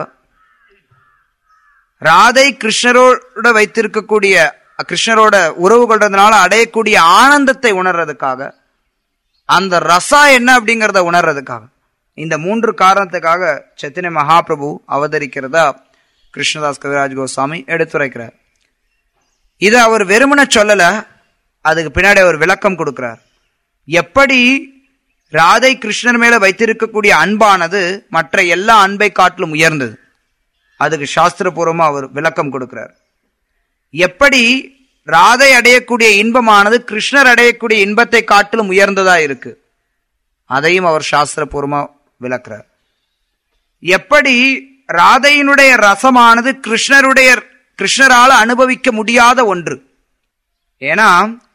ராதை கிருஷ்ணரோட வைத்திருக்கக்கூடிய கிருஷ்ணரோட உறவு கொள்றதுனால அடையக்கூடிய ஆனந்தத்தை உணர்றதுக்காக அந்த ரசா என்ன அப்படிங்கறத உணர்றதுக்காக இந்த மூன்று காரணத்துக்காக சைத்தன்ய மகாபிரபு அவதரிக்கிறதா கிருஷ்ணதாஸ் கவிராஜ் கோஸ்வாமி எடுத்துரைக்கிறார் இதை அவர் வெறுமன சொல்லல அதுக்கு பின்னாடி அவர் விளக்கம் கொடுக்கிறார் எப்படி ராதை கிருஷ்ணர் மேல வைத்திருக்கக்கூடிய அன்பானது மற்ற எல்லா அன்பை காட்டிலும் உயர்ந்தது அதுக்கு சாஸ்திரபூர்வமா அவர் விளக்கம் கொடுக்கிறார் எப்படி ராதை அடையக்கூடிய இன்பமானது கிருஷ்ணர் அடையக்கூடிய இன்பத்தை காட்டிலும் உயர்ந்ததா இருக்கு அதையும் அவர் சாஸ்திரபூர்வமா விளக்குறார் எப்படி ராதையினுடைய ரசமானது கிருஷ்ணருடைய கிருஷ்ணரால அனுபவிக்க முடியாத ஒன்று ஏன்னா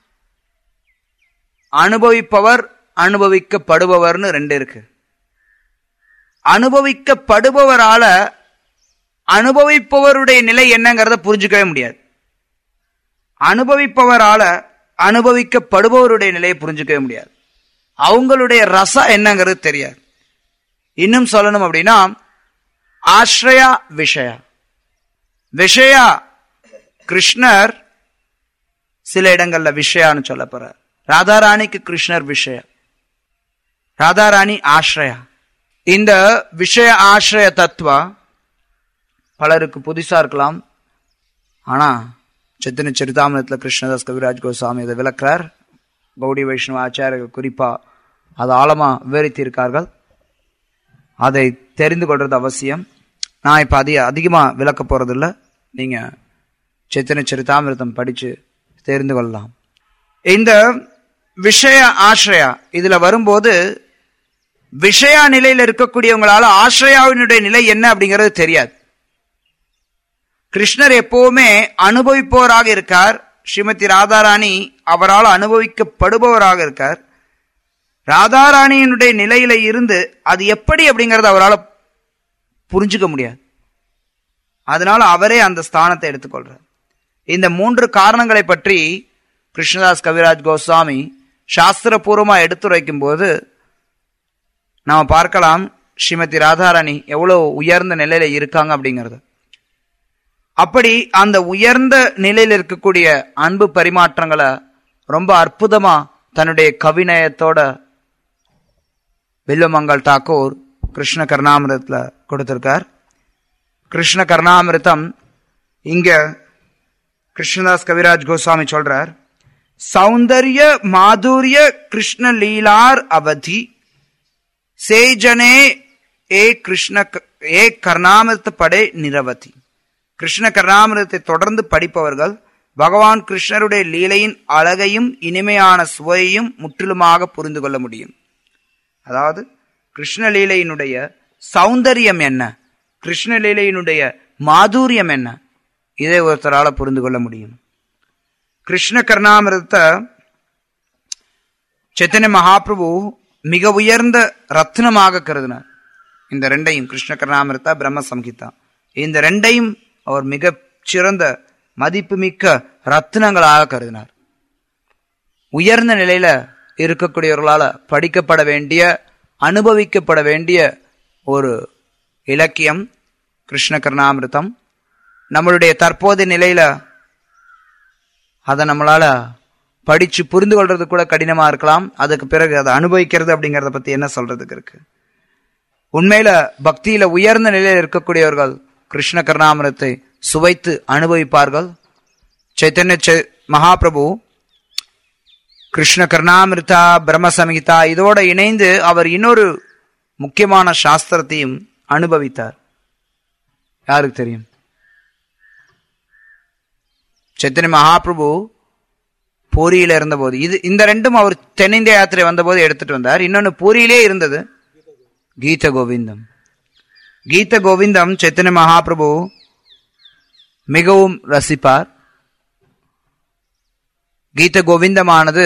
அனுபவிப்பவர் அனுபவிக்கப்படுபவர்னு ரெண்டு இருக்கு அனுபவிக்கப்படுபவரால அனுபவிப்பவருடைய நிலை என்னங்கிறத புரிஞ்சுக்கவே முடியாது அனுபவிப்பவரால அனுபவிக்கப்படுபவருடைய நிலையை புரிஞ்சுக்கவே முடியாது அவங்களுடைய ரசம் என்னங்கிறது தெரியாது இன்னும் சொல்லணும் அப்படின்னா ஆஸ்ரயா விஷயா விஷயா கிருஷ்ணர் சில இடங்கள்ல விஷயான்னு சொல்ல போறார் ராதாராணிக்கு கிருஷ்ணர் விஷயா ராதாராணி ஆஸ்ரயா இந்த விஷய ஆசிரய தத்துவ பலருக்கு புதுசா இருக்கலாம் ஆனா சித்தன சரிதாமனத்துல கிருஷ்ணதாஸ் கவிராஜ் கோஸ்வாமி இதை விளக்குறார் கௌடி வைஷ்ணவ ஆச்சாரியர்கள் குறிப்பா அது ஆழமா விவரித்திருக்கார்கள் அதை தெரிந்து கொள்றது அவசியம் நான் இப்ப அதிக அதிகமா விளக்க போறதில்ல நீங்க சித்தன சரிதாமிரதம் படிச்சு தெரிந்து கொள்ளலாம் இந்த விஷய ஆசிரயா இதுல வரும்போது விஷயா நிலையில இருக்கக்கூடியவங்களால ஆசிரயாவினுடைய நிலை என்ன அப்படிங்கிறது தெரியாது கிருஷ்ணர் எப்பவுமே அனுபவிப்பவராக இருக்கார் ஸ்ரீமதி ராதாராணி அவரால் அனுபவிக்கப்படுபவராக இருக்கார் ராதாராணியினுடைய நிலையில இருந்து அது எப்படி அப்படிங்கறத அவரால் புரிஞ்சுக்க முடியாது அதனால அவரே அந்த ஸ்தானத்தை எடுத்துக்கொள்றார் இந்த மூன்று காரணங்களை பற்றி கிருஷ்ணதாஸ் கவிராஜ் கோஸ்வாமி சாஸ்திரபூர்வமா எடுத்துரைக்கும் போது நாம பார்க்கலாம் ஸ்ரீமதி ராதாராணி எவ்வளவு உயர்ந்த நிலையில இருக்காங்க அப்படிங்கிறது அப்படி அந்த உயர்ந்த நிலையில் இருக்கக்கூடிய அன்பு பரிமாற்றங்களை ரொம்ப அற்புதமா தன்னுடைய கவிநயத்தோட வில்வமங்கல் தாக்கூர் கிருஷ்ண கருணாமிரத்துல கொடுத்திருக்கார் கிருஷ்ண கருணாமிரதம் இங்க கிருஷ்ணதாஸ் கவிராஜ் கோஸ்வாமி சொல்றார் சௌந்தர்ய மாதுரிய கிருஷ்ண லீலார் அவதி சேஜனே ஏ கிருஷ்ண ஏ கர்ணாமிரத படே நிரவதி கிருஷ்ண கர்ணாமிரத்தை தொடர்ந்து படிப்பவர்கள் பகவான் கிருஷ்ணருடைய லீலையின் அழகையும் இனிமையான சுவையையும் முற்றிலுமாக புரிந்து கொள்ள முடியும் அதாவது கிருஷ்ணலீலையினுடைய சௌந்தரியம் என்ன கிருஷ்ணலீலையினுடைய மாதுரியம் என்ன இதை ஒருத்தரால புரிந்து கொள்ள முடியும் கிருஷ்ண கர்ணாமிரத்தை சைத்தன்ய மகாபிரபு மிக உயர்ந்த ரத்னமாக கருதினார் இந்த ரெண்டையும் கிருஷ்ண கர்ணாமிரதா பிரம்ம சம்ஹிதா இந்த ரெண்டையும் அவர் மிக சிறந்த மதிப்புமிக்க ரத்னங்களாக கருதினார் உயர்ந்த நிலையில இருக்கக்கூடியவர்களால படிக்கப்பட வேண்டிய அனுபவிக்கப்பட வேண்டிய ஒரு இலக்கியம் கிருஷ்ண கர்ணாமிருதம் நம்மளுடைய தற்போதைய நிலையில அதை நம்மளால படிச்சு புரிந்து கொள்றது கூட கடினமா இருக்கலாம் அதுக்கு பிறகு அதை அனுபவிக்கிறது அப்படிங்கறத பத்தி என்ன சொல்றதுக்கு இருக்கு உண்மையில பக்தியில உயர்ந்த நிலையில் இருக்கக்கூடியவர்கள் கிருஷ்ண கர்ணாமிரத்தை சுவைத்து அனுபவிப்பார்கள் சைத்தன்ய சை- மகாபிரபு கிருஷ்ண கர்ணாமிருதா பிரம்ம சம்ஹிதா இதோட இணைந்து அவர் இன்னொரு முக்கியமான சாஸ்திரத்தையும் அனுபவித்தார் யாருக்கு தெரியும் சைத்தன்ய மகாபிரபு பூரியில இருந்தபோது இது இந்த ரெண்டும் அவர் தென்னிந்திய யாத்திரை வந்தபோது எடுத்துட்டு வந்தார் இன்னொன்னு பூரியிலே இருந்தது கீத கோவிந்தம் கீத கோவிந்தம் சைத்தன்ய மகாபிரபு மிகவும் ரசிப்பார் கீத கோவிந்தமானது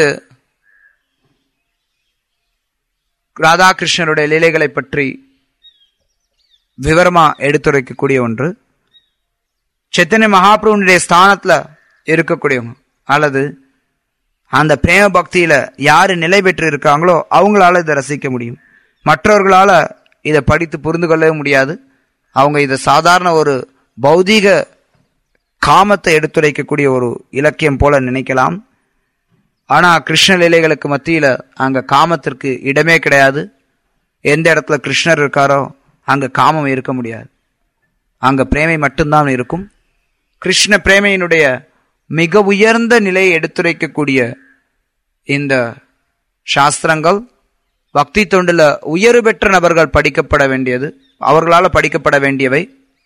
ராதாகிருஷ்ணருடைய லீலைகளை பற்றி விவரமா எடுத்துரைக்கக்கூடிய ஒன்று சைத்தன்ய மகாபிரபுனுடைய ஸ்தானத்துல இருக்கக்கூடியவங்க அல்லது அந்த பிரேம பக்தியில யாரு நிலை பெற்று இருக்காங்களோ அவங்களால இதை ரசிக்க முடியும் மற்றவர்களால இதை படித்து புரிந்து கொள்ளவே முடியாது அவங்க இதை சாதாரண ஒரு பௌதீக காமத்தை எடுத்துரைக்கக்கூடிய ஒரு இலக்கியம் போல நினைக்கலாம் ஆனா கிருஷ்ண லீலைகளுக்கு மத்தியில அங்க காமத்திற்கு இடமே கிடையாது எந்த இடத்துல கிருஷ்ணர் இருக்காரோ அங்க காமம் இருக்க முடியாது அங்க பிரேமை மட்டும்தான் இருக்கும் கிருஷ்ண பிரேமையினுடைய மிக உயர்ந்த நிலையை எடுத்துரைக்கக்கூடிய இந்த சாஸ்திரங்கள் பக்தி தொண்டுல உயர்வு பெற்ற நபர்கள் படிக்கப்பட வேண்டியது அவர்களால் படிக்கப்பட வேண்டியவை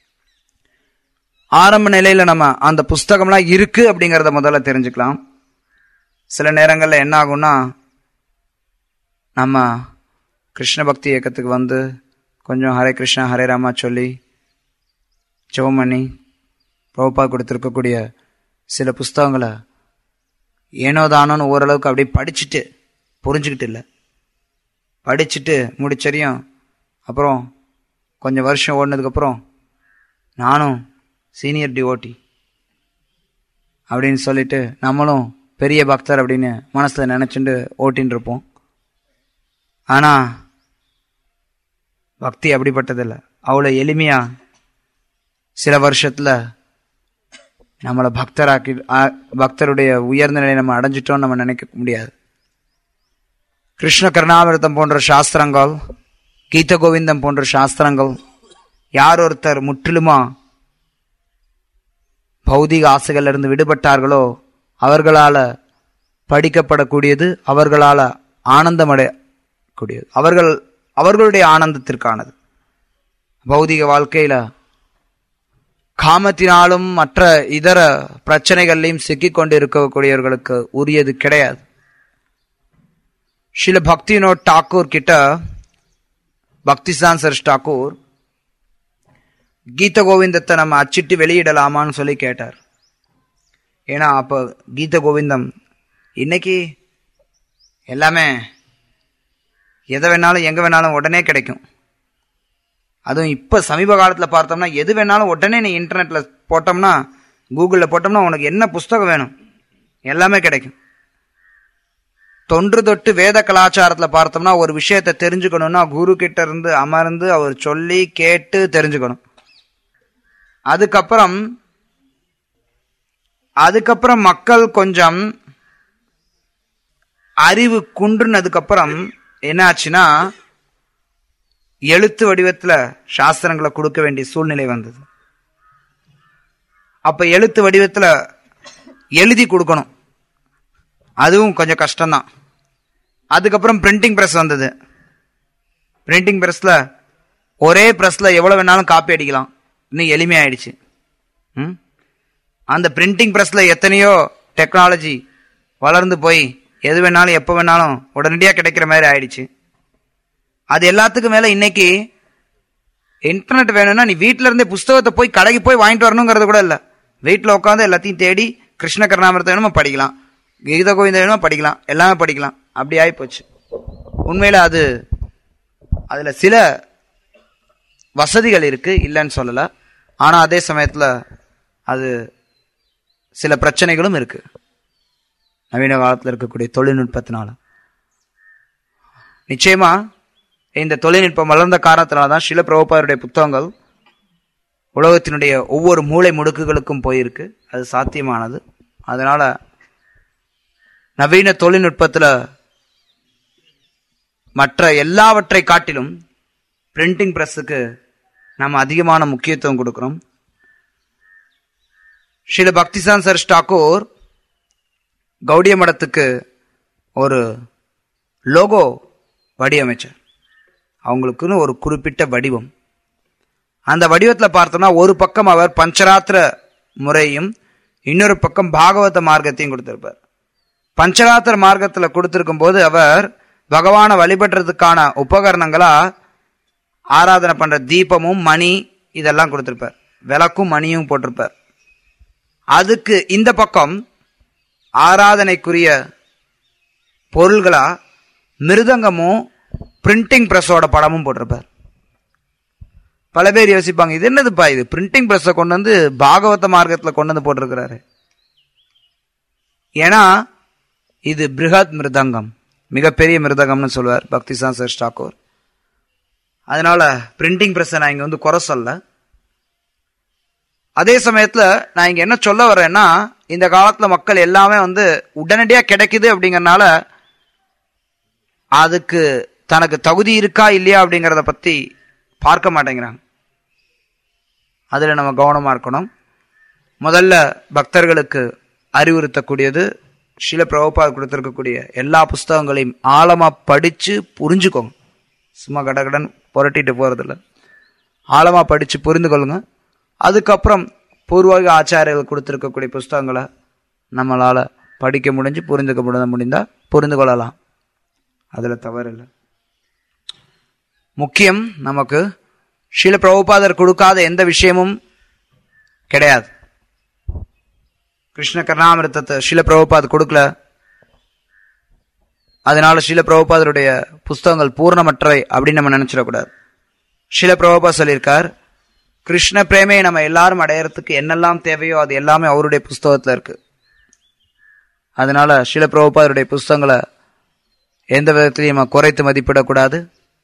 ஆரம்ப நிலையில நம்ம அந்த புஸ்தகம்லாம் இருக்கு அப்படிங்கறத முதல்ல தெரிஞ்சுக்கலாம் சில நேரங்கள்ல என்ன ஆகும்னா நம்ம கிருஷ்ண பக்தி இயக்கத்துக்கு வந்து கொஞ்சம் ஹரே கிருஷ்ணா ஹரே ராமா சொல்லி ஜெபம் பண்ணி பிரபுப்பா கொடுத்துருக்கக்கூடிய சில புஸ்தகங்களை ஏனோ தானோன்னு ஓரளவுக்கு அப்படியே படிச்சுட்டு புரிஞ்சுக்கிட்டு இல்லை படிச்சுட்டு முடிச்சரியும் அப்புறம் கொஞ்சம் வருஷம் ஓடினதுக்கப்புறம் நானும் சீனியர் டிஓடி அப்படின்னு சொல்லிட்டு நம்மளும் பெரிய பக்தர் அப்படின்னு மனசில் நினச்சிட்டு ஓட்டின்னு இருப்போம் ஆனால் பக்தி அப்படிப்பட்டதில்லை அவ்வளோ எளிமையா சில வருஷத்தில் நம்மளை பக்தராக்கி ஆ- பக்தருடைய உயர்ந்த நிலையை நம்ம அடைஞ்சிட்டோம்னு நம்ம நினைக்க முடியாது கிருஷ்ண கருணாமிரதம் போன்ற சாஸ்திரங்கள் கீத கோவிந்தம் போன்ற சாஸ்திரங்கள் யார் ஒருத்தர் முற்றிலுமா பௌதிக ஆசைகள்ல இருந்து விடுபட்டார்களோ அவர்களால படிக்கப்படக்கூடியது அவர்களால ஆனந்தமடையக்கூடியது அவர்கள் அவர்களுடைய ஆனந்தத்திற்கானது பௌதிக வாழ்க்கையில காமத்தினாலும் மற்ற இதர பிரச்சனைகள்லையும் சிக்கிக் கொண்டு இருக்கக்கூடியவர்களுக்கு உரியது கிடையாது சில பக்தினோட் டாக்கூர் கிட்ட பக்திசான் சர் டாக்கூர் கீத கோவிந்தத்தை நம்ம அச்சிட்டு வெளியிடலாமான்னு சொல்லி கேட்டார் ஏன்னா அப்போ கீத கோவிந்தம் இன்னைக்கு எல்லாமே எதை வேணாலும் எங்கே வேணாலும் உடனே கிடைக்கும் அதுவும் இப்போ சமீப காலத்தில் பார்த்தோம்னா எது வேணாலும் உடனே நீ இன்டர்நெட்டில் போட்டோம்னா கூகுளில் போட்டோம்னா உனக்கு என்ன புஸ்தகம் வேணும் எல்லாமே கிடைக்கும் தொன்று தொட்டு வேத கலாச்சாரத்துல பார்த்தோம்னா ஒரு விஷயத்தை தெரிஞ்சுக்கணும்னா குரு கிட்ட இருந்து அமர்ந்து அவர் சொல்லி கேட்டு தெரிஞ்சுக்கணும் அதுக்கப்புறம் அதுக்கப்புறம் மக்கள் கொஞ்சம் அறிவு குன்றுனதுக்கு அப்புறம் என்ன ஆச்சுன்னா எழுத்து வடிவத்துல சாஸ்திரங்களை கொடுக்க வேண்டிய சூழ்நிலை வந்தது அப்ப எழுத்து வடிவத்துல எழுதி கொடுக்கணும் அதுவும் கொஞ்சம் கஷ்டம்தான் அதுக்கப்புறம் பிரிண்டிங் பிரஸ் வந்தது பிரிண்டிங் பிரஸ்ல ஒரே பிரஸ்ல எவ்வளவு வேணாலும் காப்பி அடிக்கலாம் இன்னும் எளிமையாயிடுச்சு ம்? அந்த பிரிண்டிங் பிரஸ்ல எத்தனையோ டெக்னாலஜி வளர்ந்து போய் எது வேணாலும் எப்போ வேணாலும் உடனடியாக கிடைக்கிற மாதிரி ஆயிடுச்சு அது எல்லாத்துக்கும் மேல இன்னைக்கு இன்டர்நெட் வேணும்னா நீ வீட்ல இருந்தே புஸ்தகத்தை போய் கடைக்கு போய் வாங்கிட்டு வரணுங்கிறது கூட இல்ல வீட்டில் உட்காந்து எல்லாத்தையும் தேடி கிருஷ்ண கருணாமிரத்தை வேணுமா படிக்கலாம் கீத கோவிந்த வேணுமா படிக்கலாம் எல்லாமே படிக்கலாம் அப்படி ஆகி போச்சு உண்மையில அது அதுல சில வசதிகள் இருக்கு இல்லைன்னு சொல்லல ஆனா அதே சமயத்துல அது சில பிரச்சனைகளும் இருக்கு நவீன காலத்தில் இருக்கக்கூடிய தொழில்நுட்பத்தினால நிச்சயமா இந்த தொழில்நுட்பம் வளர்ந்த காரணத்தினால தான் சில பிரபுபாருடைய புத்தகங்கள் உலகத்தினுடைய ஒவ்வொரு மூளை முடுக்குகளுக்கும் போயிருக்கு அது சாத்தியமானது அதனால நவீன தொழில்நுட்பத்தில் மற்ற எல்லாவற்றை காட்டிலும் பிரிண்டிங் பிரஸுக்கு நாம் அதிகமான முக்கியத்துவம் கொடுக்கிறோம் ஸ்ரீல பக்திசான் சர் டாக்கூர் கௌடிய மடத்துக்கு ஒரு லோகோ வடிவமைச்சார் அவங்களுக்குன்னு ஒரு குறிப்பிட்ட வடிவம் அந்த வடிவத்தில் பார்த்தோம்னா ஒரு பக்கம் அவர் பஞ்சராத்திர முறையும் இன்னொரு பக்கம் பாகவத மார்க்கத்தையும் கொடுத்திருப்பார் பஞ்சராத்திர மார்க்கத்தில் கொடுத்திருக்கும் போது அவர் பகவானை வழிபடுறதுக்கான உபகரணங்களா ஆராதனை பண்ற தீபமும் மணி இதெல்லாம் கொடுத்திருப்பார் விளக்கும் மணியும் போட்டிருப்பார் அதுக்கு இந்த பக்கம் ஆராதனைக்குரிய பொருள்களா மிருதங்கமும் பிரிண்டிங் பிரஸோட படமும் போட்டிருப்பார் பல பேர் யோசிப்பாங்க இது என்னதுப்பா இது பிரிண்டிங் பிரஸை கொண்டு வந்து பாகவத மார்க்கத்தில் கொண்டு வந்து போட்டிருக்கிறாரு ஏன்னா இது பிருகத் மிருதங்கம் மிகப்பெரிய மிருதங்கம்னு சொல்லுவார் பக்திசான் சர் டாக்கூர் அதனால பிரிண்டிங் பிரஸ்ஸை நான் இங்க வந்து குறை சொல்ல அதே சமயத்துல நான் இங்க என்ன சொல்ல வரேன்னா இந்த காலத்துல மக்கள் எல்லாமே வந்து உடனடியா கிடைக்குது அப்படிங்கறனால அதுக்கு தனக்கு தகுதி இருக்கா இல்லையா அப்படிங்கறத பத்தி பார்க்க மாட்டேங்கிறாங்க அதுல நம்ம கவனமா இருக்கணும் முதல்ல பக்தர்களுக்கு அறிவுறுத்தக்கூடியது ஸ்ரீல பிரபுபாத் கொடுத்திருக்கக்கூடிய எல்லா புஸ்தகங்களையும் ஆழமா படிச்சு புரிஞ்சுக்கோங்க சும்மா கடகடன் புரட்டிட்டு போறதில்ல ஆழமா படிச்சு புரிந்து கொள்ளுங்க அதுக்கப்புறம் பூர்வக ஆச்சாரியர்கள் கொடுத்திருக்கக்கூடிய புஸ்தகங்களை நம்மளால படிக்க முடிஞ்சு புரிந்துக்க முடிய முடிந்தா புரிந்து கொள்ளலாம் அதுல தவறு இல்லை முக்கியம் நமக்கு ஸ்ரீல பிரபுபாதர் கொடுக்காத எந்த விஷயமும் கிடையாது கிருஷ்ண கருணாமிரதத்தை ஸ்ரீல பிரபுபாத் கொடுக்கல அதனால ஸ்ரீல பிரபுபாதருடைய புஸ்தகங்கள் பூர்ணமற்றவை அப்படின்னு நம்ம நினைச்சிடக்கூடாது ஸ்ரீல பிரபுபா சொல்லியிருக்கார் கிருஷ்ண பிரேமையை நம்ம எல்லாரும் அடையறதுக்கு என்னெல்லாம் தேவையோ அது எல்லாமே அவருடைய புஸ்தகத்துல இருக்கு அதனால ஸ்ரீல பிரபுபாதருடைய புஸ்தகங்களை எந்த விதத்திலையும் நம்ம குறைத்து மதிப்பிடக்கூடாது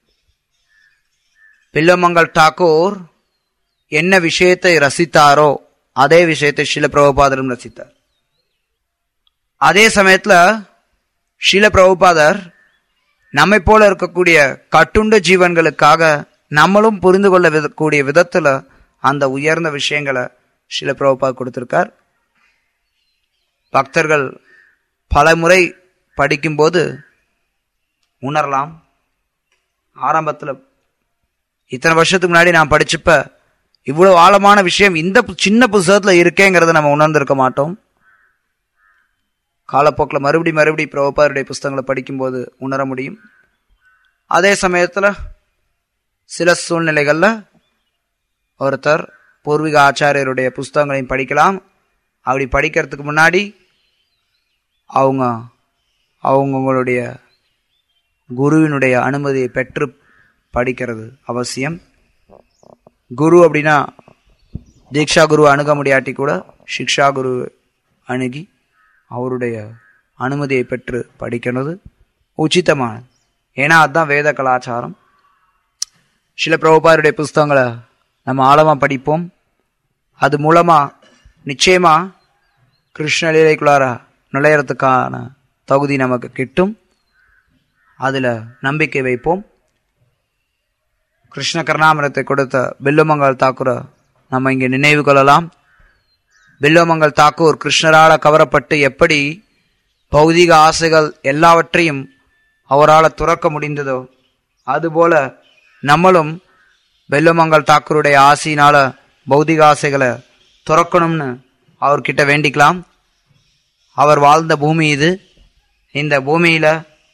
பில்லமங்கல் டாக்கூர் என்ன விஷயத்தை ரசித்தாரோ அதே விஷயத்தை ஷில பிரபுபாதரும் ரசித்தார் அதே சமயத்துல ஷில பிரபுபாதர் நம்மை போல இருக்கக்கூடிய கட்டுண்ட ஜீவன்களுக்காக நம்மளும் புரிந்து கொள்ள வித- கூடிய விதத்துல அந்த உயர்ந்த விஷயங்களை ஷில பிரபுபாத் கொடுத்திருக்கார் பக்தர்கள் பல முறை படிக்கும்போது உணரலாம் ஆரம்பத்துல இத்தனை வருஷத்துக்கு முன்னாடி நான் படிச்சப்ப இவ்வளவு ஆழமான விஷயம் இந்த பு- சின்ன புத்தகத்துல இருக்கேங்கிறத நம்ம உணர்ந்திருக்க மாட்டோம் காலப்போக்கில் மறுபடி மறுபடி பிரபுபாருடைய புஸ்தகங்களை படிக்கும்போது உணர முடியும் அதே சமயத்துல சில சூழ்நிலைகள்ல ஒருத்தர் பூர்வீக ஆச்சாரியருடைய புஸ்தகங்களையும் படிக்கலாம் அப்படி படிக்கிறதுக்கு முன்னாடி அவங்க அவங்களுடைய குருவினுடைய அனுமதியை பெற்று படிக்கிறது அவசியம் குரு அப்படின்னா தீக்ஷா குரு அணுக முடியாட்டி கூட சிக்ஷா குரு அணுகி அவருடைய அனுமதியை பெற்று படிக்கிறது உச்சிதமானது ஏன்னா அதுதான் வேத கலாச்சாரம் சில பிரபுபாருடைய புஸ்தகங்களை நம்ம ஆழமாக படிப்போம் அது மூலமாக நிச்சயமா கிருஷ்ண லீலைக்குள்ளார நுழையறதுக்கான தகுதி நமக்கு கிட்டும் அதில் நம்பிக்கை வைப்போம் கிருஷ்ண கருணாமரத்தை கொடுத்த பில்லுமங்கல் தாக்கூரை நம்ம இங்கே நினைவு கொள்ளலாம் பில்லுமங்கல் தாக்கூர் கிருஷ்ணரால் கவரப்பட்டு எப்படி பௌதிக ஆசைகள் எல்லாவற்றையும் அவரால் துறக்க முடிந்ததோ அதுபோல நம்மளும் வெல்லுமங்கல் தாக்கூருடைய ஆசையினால பௌதிக ஆசைகளை துறக்கணும்னு அவர்கிட்ட வேண்டிக்கலாம் அவர் வாழ்ந்த பூமி இது இந்த பூமியில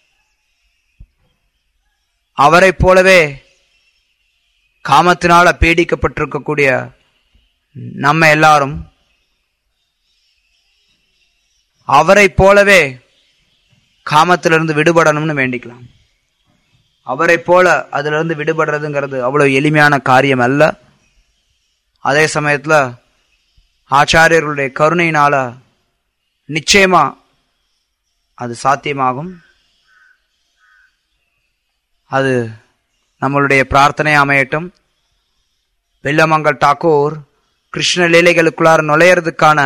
அவரைப் போலவே காமத்தினால பீடிக்கப்பட்டிருக்கக்கூடிய நம்ம எல்லாரும் அவரைப் போலவே காமத்திலிருந்து விடுபடணும்னு வேண்டிக்கலாம் அவரைப் போல அதிலிருந்து விடுபடுறதுங்கிறது அவ்வளவு எளிமையான காரியம் அல்ல அதே சமயத்துல ஆச்சாரியர்களுடைய கருணையினால நிச்சயமா அது சாத்தியமாகும் அது நம்மளுடைய பிரார்த்தனை அமையட்டும் வெள்ளமங்கல் டாக்கூர் கிருஷ்ண லீலைகளுக்குள்ளார நுழையறதுக்கான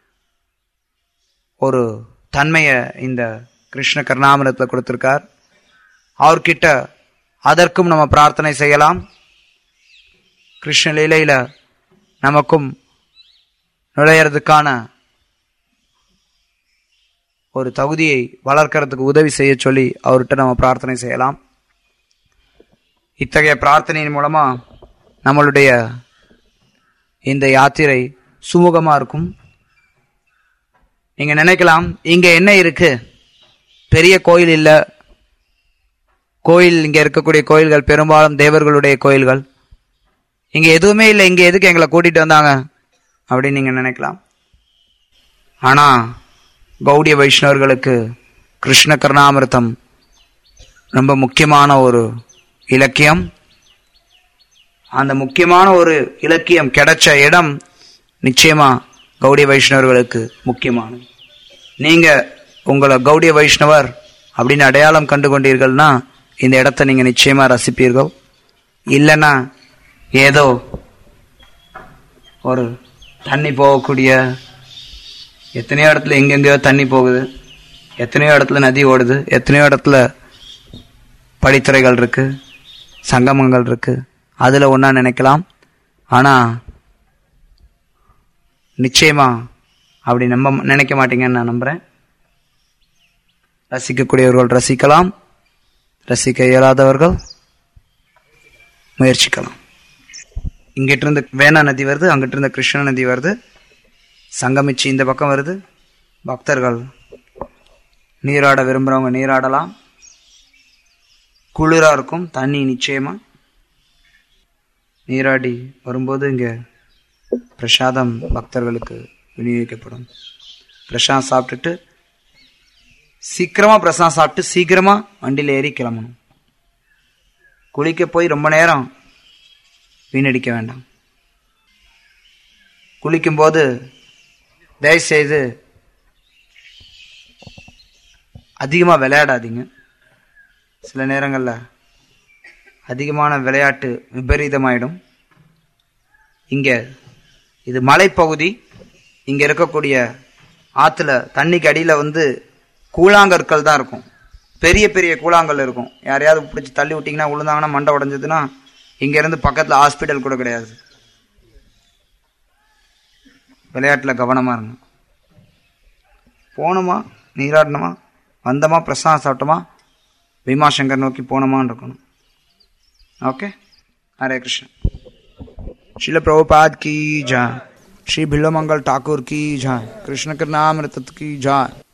ஒரு தன்மையை இந்த கிருஷ்ண கருணாமிரத்தில் கொடுத்திருக்கார் அவர்கிட்ட அதற்கும் நம்ம பிரார்த்தனை செய்யலாம் கிருஷ்ண லீலையில நமக்கும் நுழையறதுக்கான ஒரு தகுதியை வளர்க்கறதுக்கு உதவி செய்ய சொல்லி அவர்கிட்ட நம்ம பிரார்த்தனை செய்யலாம் இத்தகைய பிரார்த்தனையின் மூலமா நம்மளுடைய இந்த யாத்திரை சுமூகமா இருக்கும் நீங்க நினைக்கலாம் இங்க என்ன இருக்கு பெரிய கோயில் இல்ல கோயில் இங்க இருக்கக்கூடிய கோயில்கள் பெரும்பாலும் தேவர்களுடைய கோயில்கள் இங்க எதுவுமே இல்லை இங்க எதுக்கு எங்களை கூட்டிட்டு வந்தாங்க அப்படின்னு நீங்க நினைக்கலாம் ஆனா கௌடிய வைஷ்ணவர்களுக்கு கிருஷ்ண கருணாமிர்தம் ரொம்ப முக்கியமான ஒரு இலக்கியம் அந்த முக்கியமான ஒரு இலக்கியம் கிடைச்ச இடம் நிச்சயமா கௌடிய வைஷ்ணவர்களுக்கு முக்கியமானது நீங்க உங்களை கௌடிய வைஷ்ணவர் அப்படின்னு அடையாளம் கண்டு கொண்டீர்கள்னா இந்த இடத்த நீங்க நிச்சயமா ரசிப்பீர்கள் இல்லைன்னா ஏதோ ஒரு தண்ணி போகக்கூடிய எத்தனையோ இடத்துல எங்கெங்கேயோ தண்ணி போகுது எத்தனையோ இடத்துல நதி ஓடுது எத்தனையோ இடத்துல படித்துறைகள் இருக்கு சங்கமங்கள் இருக்கு அதில் ஒன்றா நினைக்கலாம் ஆனால் நிச்சயமா அப்படி நம்ப நினைக்க மாட்டீங்கன்னு நான் நம்புகிறேன் ரசிக்கக்கூடியவர்கள் ரசிக்கலாம் ரசிக்க இயலாதவர்கள் முயற்சிக்கலாம் இங்கிட்ட இருந்து வேணா நதி வருது அங்கிட்ட இருந்து கிருஷ்ண நதி வருது சங்கமிச்சு இந்த பக்கம் வருது பக்தர்கள் நீராட விரும்புகிறவங்க நீராடலாம் குளிராக இருக்கும் தண்ணி நிச்சயமா நீராடி வரும்போது இங்கே பிரசாதம் பக்தர்களுக்கு விநியோகிக்கப்படும் பிரசாதம் சாப்பிட்டுட்டு சீக்கிரமா பிரசாதம் சாப்பிட்டு சீக்கிரமா வண்டியில் ஏறி கிளம்பணும் குளிக்க போய் ரொம்ப நேரம் வீணடிக்க வேண்டாம் குளிக்கும்போது தயவுசெய்து அதிகமாக விளையாடாதீங்க சில நேரங்களில் அதிகமான விளையாட்டு விபரீதமாயிடும் இங்கே இது மலைப்பகுதி இங்கே இருக்கக்கூடிய ஆற்றுல தண்ணிக்கு அடியில் வந்து கூழாங்கற்கள் தான் இருக்கும் பெரிய பெரிய கூழாங்கல் இருக்கும் யாரையாவது பிடிச்சி தள்ளி விட்டிங்கன்னா விழுந்தாங்கன்னா மண்டை உடஞ்சதுன்னா இங்கேருந்து பக்கத்தில் ஹாஸ்பிட்டல் கூட கிடையாது விளையாட்டில் கவனமாக இருங்க போனோமா நீராடணுமா வந்தோமா பிரசாதம் சாப்பிட்டோமா பீமாசங்கர் நோக்கி போனோமான்னு இருக்கணும் ओके हरे कृष्ण शिल प्रभुपाद की जय श्री भिल्लो मंगल ठाकुर की जय कृष्ण के नाम की जय